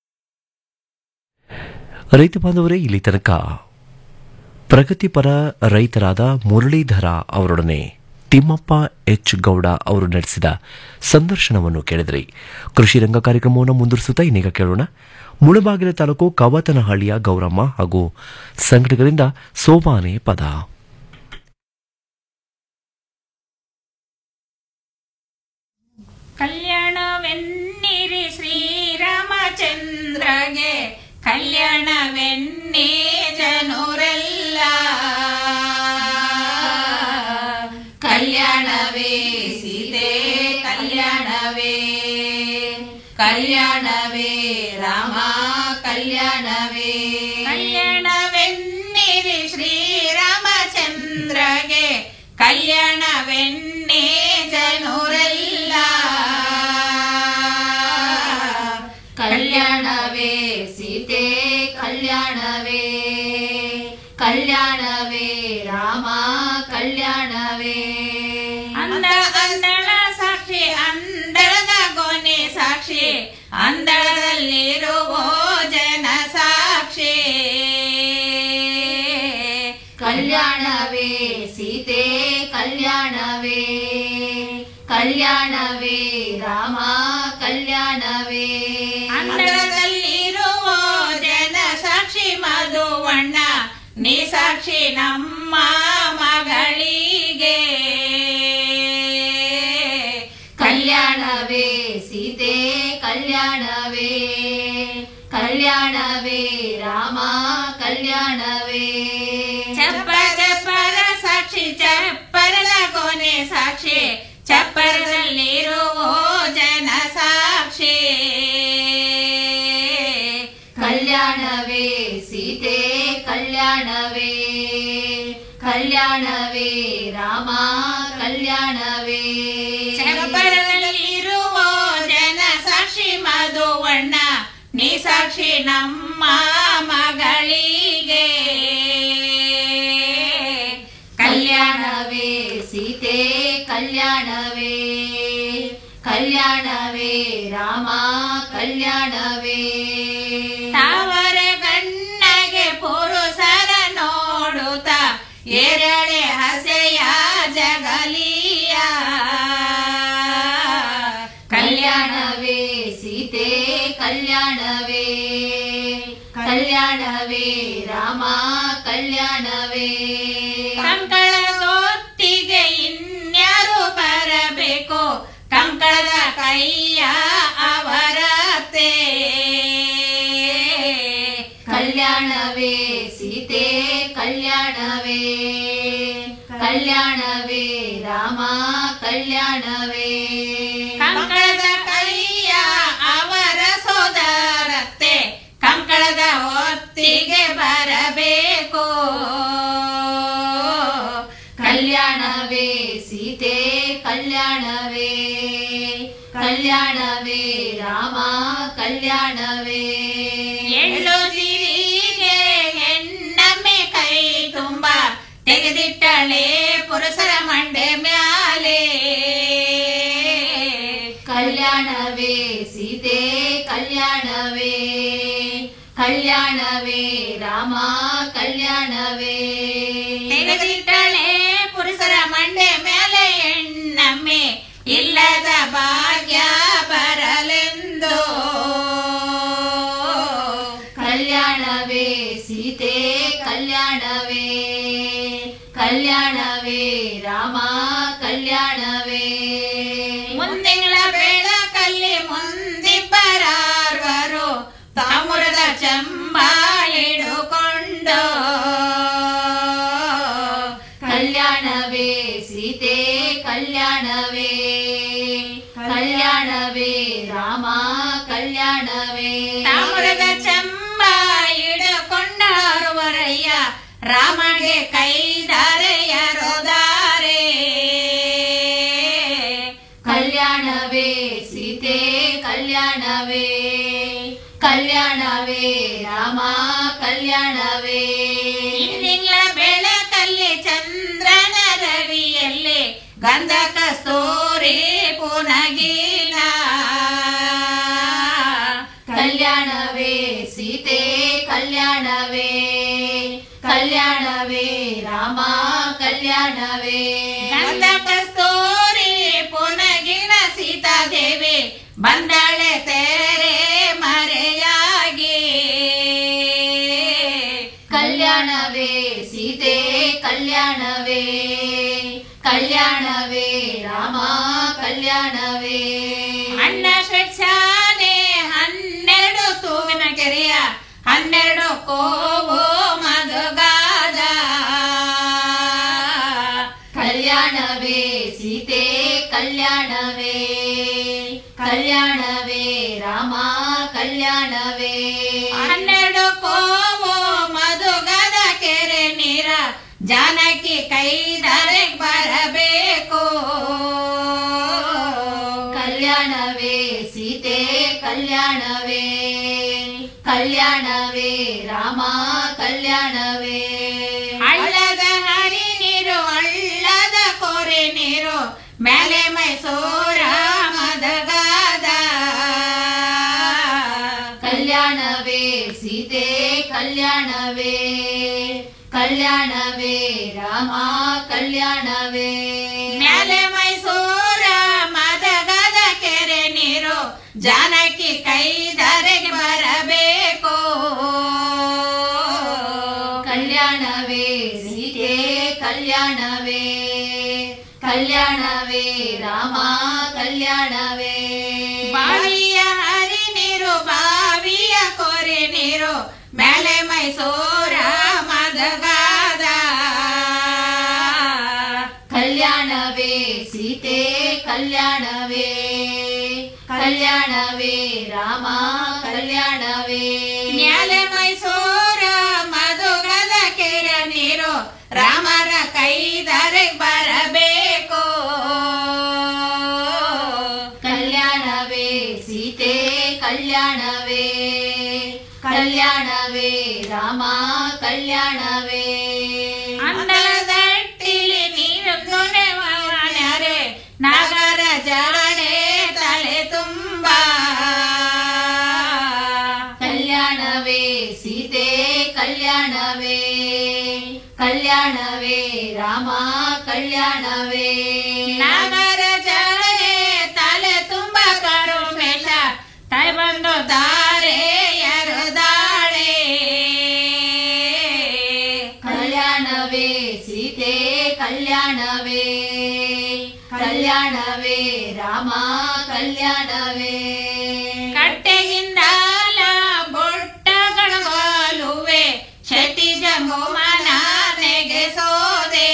ರೈತ ಬಾಂಧವರೇ ಇಲ್ಲಿ ತನಕ ಪ್ರಗತಿಪರ ರೈತರಾದ ಮುರಳೀಧರ ಅವರೊಡನೆ ತಿಮ್ಮಪ್ಪ ಎಚ್ ಗೌಡ ಅವರು ನಡೆಸಿದ ಸಂದರ್ಶನವನ್ನು ಕೇಳಿದ್ರಿ ಕೃಷಿ ರಂಗ ಕಾರ್ಯಕ್ರಮವನ್ನು ಮುಂದುವರಿಸುತ್ತಾ ಇನ್ನೀಗ ಕೇಳೋಣ ಮುಳಬಾಗಿಲ ತಾಲೂಕು ಕವತನಹಳ್ಳಿಯ ಗೌರಮ್ಮ ಹಾಗೂ ಸಂಘಟಕರಿಂದ ಸೋಬಾನೆ ಪದ ಕಲ್ಯಾಣವೆನ್ನಿರಿ ಶ್ರೀರಾಮಚಂದ್ರಗೆ ಕಲ್ಯಾಣವೆನ್ನಿ ಜನರೆಲ್ಲ ಕಲ್ಯಾಣವೇ ಸೀತೆ ಕಲ್ಯಾಣವೇ ಕಲ್ಯಾಣವೇ ರಾಮ ಕಲ್ಯಾಣವೇ ಕಲ್ಯಾಣವೆನ್ನಿರಿ ಶ್ರೀರಾಮಚಂದ್ರಗೆ ಕಲ್ಯಾಣವೆನ್ನಿ ಜನರೆಲ್ಲ ಕಲ್ಯಾಣವೇ ಸೀತೆ ಕಲ್ಯಾಣವೇ ಕಲ್ಯಾಣವೇ ರಾಮ ಕಲ್ಯಾಣವೇ ಅಂದ ಅಂದಳ ಸಾಕ್ಷಿ ಅಂದಳದ ಗೊನೆ ಸಾಕ್ಷಿ ಅಂದಳದಲ್ಲಿರುವ ಜನ ಸಾಕ್ಷಿ ಕಲ್ಯಾಣವೇ ಸೀತೆ ಕಲ್ಯಾಣವೇ ಕಲ್ಯಾಣವೇ ರಾಮ ಕಲ್ಯಾಣವೇ ಅಂಗಳದಲ್ಲಿರುವ ಜನ ಸಾಕ್ಷಿ ಮಧುವಣ್ಣ ನೀ ಸಾಕ್ಷಿ ನಮ್ಮ ಮಗಳಿಗೆ ಕಲ್ಯಾಣವೇ ಸೀತೆ ಕಲ್ಯಾಣವೇ ಕಲ್ಯಾಣವೇ ರಾಮ ಕಲ್ಯಾಣವೇ ಚಪ್ಪ ಚಪ್ಪರ ಸಾಕ್ಷಿ ಚಪ್ಪರದ ಕೊನೆ ಸಾಕ್ಷಿ ಚಪ್ಪರದಲ್ಲಿರುವ ಜನ ಸಾಕ್ಷಿ ಕಲ್ಯಾಣವೇ ಸೀತೆ ಕಲ್ಯಾಣವೇ ಕಲ್ಯಾಣವೇ ರಾಮ ಕಲ್ಯಾಣವೇ ಚಪ್ಪರದಲ್ಲಿರುವ ಜನ ಸಾಕ್ಷಿ ಮಧುವಣ್ಣ ನೀ ಸಾಕ್ಷಿ ನಮ್ಮ ಮಗಳಿಗೆ ಕಲ್ಯಾಣವೇ ಸೀತೆ ಕಲ್ಯಾಣವೇ ಕಲ್ಯಾಣವೇ ರಾಮ ಕಲ್ಯಾಣವೇ ತಾವರ ಗಣ್ಣಗೆ ಪುರುಷರ ನೋಡುತ್ತ ಎರಳೆ ಹಸೆಯ ಜಗಲಿಯ ಕಲ್ಯಾಣವೇ ಸೀತೆ ಕಲ್ಯಾಣವೇ ಕಲ್ಯಾಣವೇ ರಾಮ ಕಲ್ಯಾಣವೇ ಕಂಕಳದೊತ್ತಿಗೆ ಇನ್ಯಾರು ಬರಬೇಕು ಕಂಕಳದ ಕೈಯ ಅವರತೆ ಕಲ್ಯಾಣವೇ ಸೀತೆ ಕಲ್ಯಾಣವೇ ಕಲ್ಯಾಣವೇ ರಾಮ ಕಲ್ಯಾಣವೇ ಕಂಕಳದ ಕೈಯ ಅವರ ಸೋದರತ್ತೆ ಕಂಕಳದ ಹೊತ್ತಿಗೆ ಬರಬೇಕು ಕಲ್ಯಾಣವೇ ಸೀತೆ ಕಲ್ಯಾಣವೇ ಕಲ್ಯಾಣವೇ ರಾಮ ಕಲ್ಯಾಣವೇ ಎಳ್ಳು ಸಿರಿಗೆ ಹೆಣ್ಣಮ್ಮೆ ಕೈ ತುಂಬ ತೆಗೆದಿಟ್ಟಳೆ ಪುರುಷರ ಮಂಡೆ ಮ್ಯಾಲೆ ಕಲ್ಯಾಣವೇ ಸೀತೆ ಕಲ್ಯಾಣವೇ ಕಲ್ಯಾಣವೇ ರಾಮ ಕಲ್ಯಾಣವೇ ತೆಗೆದಿಟ್ಟಳೆ ಪುರುಷರ ಮಂಡೆ ಮೇಲೆ ಹೆಣ್ಣಮ್ಮೆ ಇಲ್ಲದ ಭಾಗ್ಯ ಬರಲೆಂದು ಕಲ್ಯಾಣವೇ ಸೀತೆ ಕಲ್ಯಾಣವೇ ಕಲ್ಯಾಣವೇ ರಾಮ ಕಲ್ಯಾಣವೇ ಮುಂದಿನ ಬೆಳಕಲ್ಲಿ ಮುಂದಿಬ್ಬರಾರ್ವರು ತಾಮ್ರದ ಚಂಬಾಳಿಡುಕೊಂಡು ಕಲ್ಯಾಣವೇ ಸೀತೆ ಕಲ್ಯಾಣವೇ ಕಲ್ಯಾಣವೇ ರಾಮ ಕಲ್ಯಾಣವೇ ತಾಮ್ರದ ಚಂಬ ಇಡುಕೊಂಡವರಯ್ಯ ರಾಮಗೆ ಕೈದಾರೆಯರೋದಾರೆ ಕಲ್ಯಾಣವೇ ಸೀತೆ ಕಲ್ಯಾಣವೇ ಕಲ್ಯಾಣವೇ ರಾಮ ಕಲ್ಯಾಣವೇ ಇಂದಿನ ಬೆಳಕಲ್ಲಿ ಚಂದ್ರನ ರವಿಯಲ್ಲಿ ಗಂಧ ಕಸ್ತೂರಿ ಪುನಗಿನ ಕಲ್ಯಾಣವೇ ಸೀತೆ ಕಲ್ಯಾಣವೇ ಕಲ್ಯಾಣವೇ ರಾಮ ಕಲ್ಯಾಣವೇ ಗಂಧ ಕಸ್ತೂರಿ ಬಂದಳೆ ತೆರೆ ಮರೆಯಾಗಿ ಕಲ್ಯಾಣವೇ ಸೀತೆ ಕಲ್ಯಾಣವೇ ಕಲ್ಯಾಣವೇ ರಾಮ ಕಲ್ಯಾಣವೇ ಅಣ್ಣ ಷಟ್ಸಾನೆ ಹನ್ನೆರಡು ತೂವಿನ ಕೆರೆಯ ಹನ್ನೆರಡು ಕೋವು ಮಧುಗಾದ ಕಲ್ಯಾಣವೇ ಸೀತೆ ಕಲ್ಯಾಣವೇ ಕಲ್ಯಾಣವೇ ರಾಮ ಕಲ್ಯಾಣವೇ ಹನ್ನೆರಡು ಕೋವು ಮಧುಗದ ಕೆರೆ ನೀರ ಜಾನಕಿ ಕೈದರೆ ಬರಬೇಕು ಕಲ್ಯಾಣವೇ ಸೀತೆ ಕಲ್ಯಾಣವೇ ಕಲ್ಯಾಣವೇ ರಾಮ ಕಲ್ಯಾಣವೇ ಹಳ್ಳದ ಹರಿ ನೀರು ಹಳ್ಳದ ಕೋರೆ ನೀರು ಮೇಲೆ ಮೈಸೂರ ಮದಗಾದ ಕಲ್ಯಾಣವೇ ಸೀತೆ ಕಲ್ಯಾಣವೇ ಕಲ್ಯಾಣವೇ ರಾಮ ಕಲ್ಯಾಣವೇ ಮೇಲೆ ಮೈಸೂರ ಮದಗದ ಕೆರೆ ನೀರು ಜಾನಕಿ ಕೈದರೆಗೆ ಬರಬೇಕು ಕಲ್ಯಾಣವೇ ಸೀತೆ ಕಲ್ಯಾಣವೇ ಕಲ್ಯಾಣವೇ ರಾಮ ಕಲ್ಯಾಣವೇ ಬಾವಿಯ ಹರಿ ನೀರು ಬಾವಿಯ ಕೊರೆ ನೀರು ಮೇಲೆ ಮೈಸೂರ ಮದಗಾದ ಕಲ್ಯಾಣವೇ ಸೀತೆ ಕಲ್ಯಾಣವೇ ಕಲ್ಯಾಣವೇ ರಾಮ ಕಲ್ಯಾಣವೇ ನ್ಯಾಲೆ ಮೈಸೂರ ಮಧುಗದ ಕೆರ ನೀರು ರಾಮರ ಕೈದರೆ ಬರಬೇಕು ಕಲ್ಯಾಣವೇ ಸೀತೆ ಕಲ್ಯಾಣವೇ ಕಲ್ಯಾಣವೇ ರಾಮ ಕಲ್ಯಾಣವೇ ಅನ್ನದಟ್ಟಿಲಿ ನೀರು ದೊರೆವಣರೆ ನಗರ ಜಾಣೆ ತಲೆ ತುಂಬ ಕಲ್ಯಾಣವೇ ಸೀತೆ ಕಲ್ಯಾಣವೇ ಕಲ್ಯಾಣವೇ ರಾಮ ಕಲ್ಯಾಣವೇ ನಗರ ಜಾಣೆ ತಲೆ ತುಂಬ ಕರುಮೇಶ ತೈ ಬಂದು ದಾರೆ ಎರದಾಳೆ ಕಲ್ಯಾಣವೇ ಸೀತೆ ಕಲ್ಯಾಣವೇ ಕಲ್ಯಾಣವೇ ರಾಮ ಕಲ್ಯಾಣವೇ ಕಟ್ಟೆಗಿಂದಾಲ ಬೊಟ್ಟಗಳಗಾಲುವೆ ಶೆಟ್ಟಿ ಜಂಬುಮನ ನೆಗೆಸೋದೆ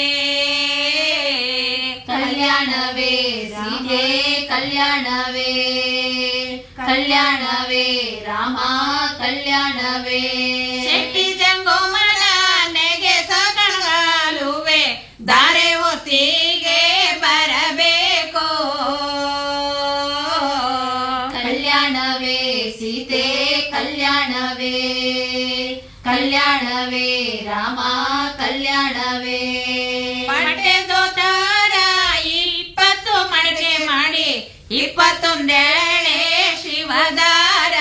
ಕಲ್ಯಾಣವೇ ಸೀತೆ ಕಲ್ಯಾಣವೇ ಕಲ್ಯಾಣವೇ ರಾಮ ಕಲ್ಯಾಣವೇ ಶೆಟ್ಟಿ ಜಂಗುಮನ ನೆಗೆ ಸಗಣಗಾಲುವೆ ದಾರೆ ಒತ್ತಿಗೆ ಬರಬೇಕು ಕಲ್ಯಾಣವೇ ಸೀತೆ ಕಲ್ಯಾಣವೇ ಕಲ್ಯಾಣವೇ ರಾಮ ಕಲ್ಯಾಣವೇ ಪಟ್ಟೆ ದೋತಾರ ಇಪ್ಪತ್ತು ಮಡಿಕೆ ಮಾಡಿ ಇಪ್ಪತ್ತೊಂದೇಳೆ ಶಿವದಾರ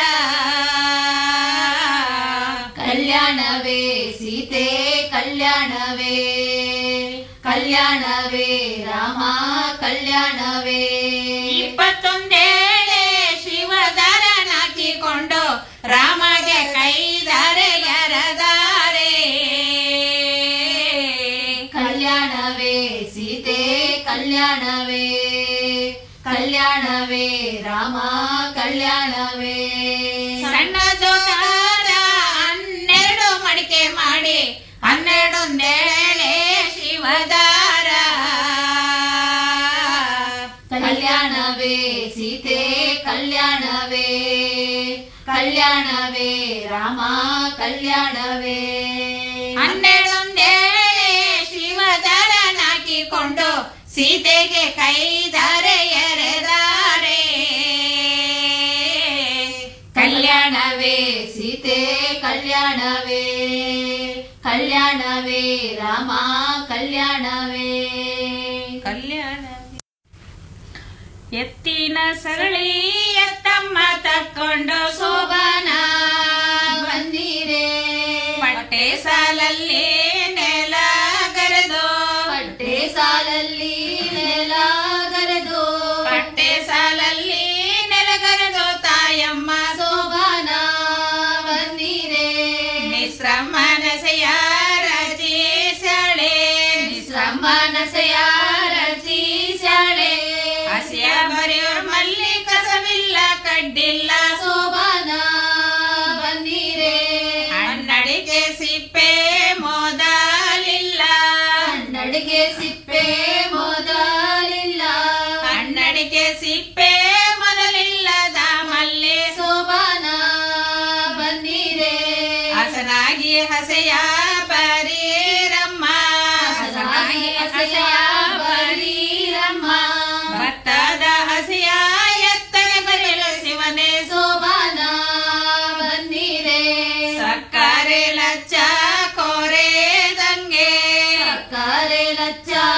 ಕಲ್ಯಾಣವೇ ಸೀತೆ ಕಲ್ಯಾಣವೇ ಕಲ್ಯಾಣವೇ ರಾಮ ಕಲ್ಯಾಣವೇ ಇಪ್ಪತ್ತೊಂದೇಳೆ ಶಿವದಾರನಾಕಿಕೊಂಡು ರಾಮಗೆ ಕೈದಾರೆ ಎರದಾರೆ ಕಲ್ಯಾಣವೇ ಸೀತೆ ಕಲ್ಯಾಣವೇ ಕಲ್ಯಾಣವೇ ರಾಮ ಕಲ್ಯಾಣವೇ ಸಣ್ಣ ಜೋತಾರ ಹನ್ನೆರಡು ಮಡಿಕೆ ಮಾಡಿ ಹನ್ನೆರಡೊಂದೇಳೆ ಶಿವದಾರ ಕಲ್ಯಾಣವೇ ಸೀತೆ ಕಲ್ಯಾಣವೇ ಕಲ್ಯಾಣವೇ ರಾಮ ಕಲ್ಯಾಣವೇ ಹನ್ನೆರಡೊಂದೇಳೆ ಶಿವಧರನಾಕಿಕೊಂಡು ಸೀತೆಗೆ ಕೈದರೆ ಎರೆದಾರೆ ಕಲ್ಯಾಣವೇ ಸೀತೆ ಕಲ್ಯಾಣವೇ ಕಲ್ಯಾಣವೇ ರಾಮ ಕಲ್ಯಾಣವೇ ಕಲ್ಯಾಣ ಎತ್ತಿನ ಸರಳಿ ಎತ್ತಮ್ಮ ತಕ್ಕೊಂಡು ಶೋಭನ ಬಂದಿರೆ ಪಟ್ಟೆ ಸಾಲಲ್ಲಿ ನೆಲ ಗರೆದು ಪಟ್ಟೆ ಸಾಲಲ್ಲಿ ನೆಲ ಗರೆದು ಪಟ್ಟೆ ಸಾಲಲ್ಲಿ ಕರಿಯೋರ್ ಮಲ್ಲಿ ಕಸವಿಲ್ಲ ಕಡ್ಡಿಲ್ಲ ಸೋಬಾನ ಬಂದಿರೆ ಹಣ್ಣಡಿಗೆ ಸಿಪ್ಪೆ ಮೋದಲಿಲ್ಲ ಹಣ್ಣಡಿಗೆ ಸಿಪ್ಪೆ ಮೊದಲಿಲ್ಲ ಹಣ್ಣಡಿಗೆ ಸಿಪ್ಪೆ ಮೊದಲಿಲ್ಲದ ಮಲ್ಲಿ ಸೋಬಾನ ಬಂದಿರೆ ಹಸನಾಗಿ ಹಸೆಯ ಬರೀರಮ್ಮ ಹಸನಾಗಿ ಹಸೆಯ ಬರೀರಮ್ಮ ಭತ್ತದ ಹಸೆಯ ಎತ್ತಗೆ ಬರೆಯಲು ಶಿವನೇ ಸೋಬಾನ ಬಂದಿರೆ ಸಕ್ಕರೆ ಲಚ್ಚ ಕೋರೆದಂಗೆ ಸಕ್ಕರೆ ಲಚ್ಚ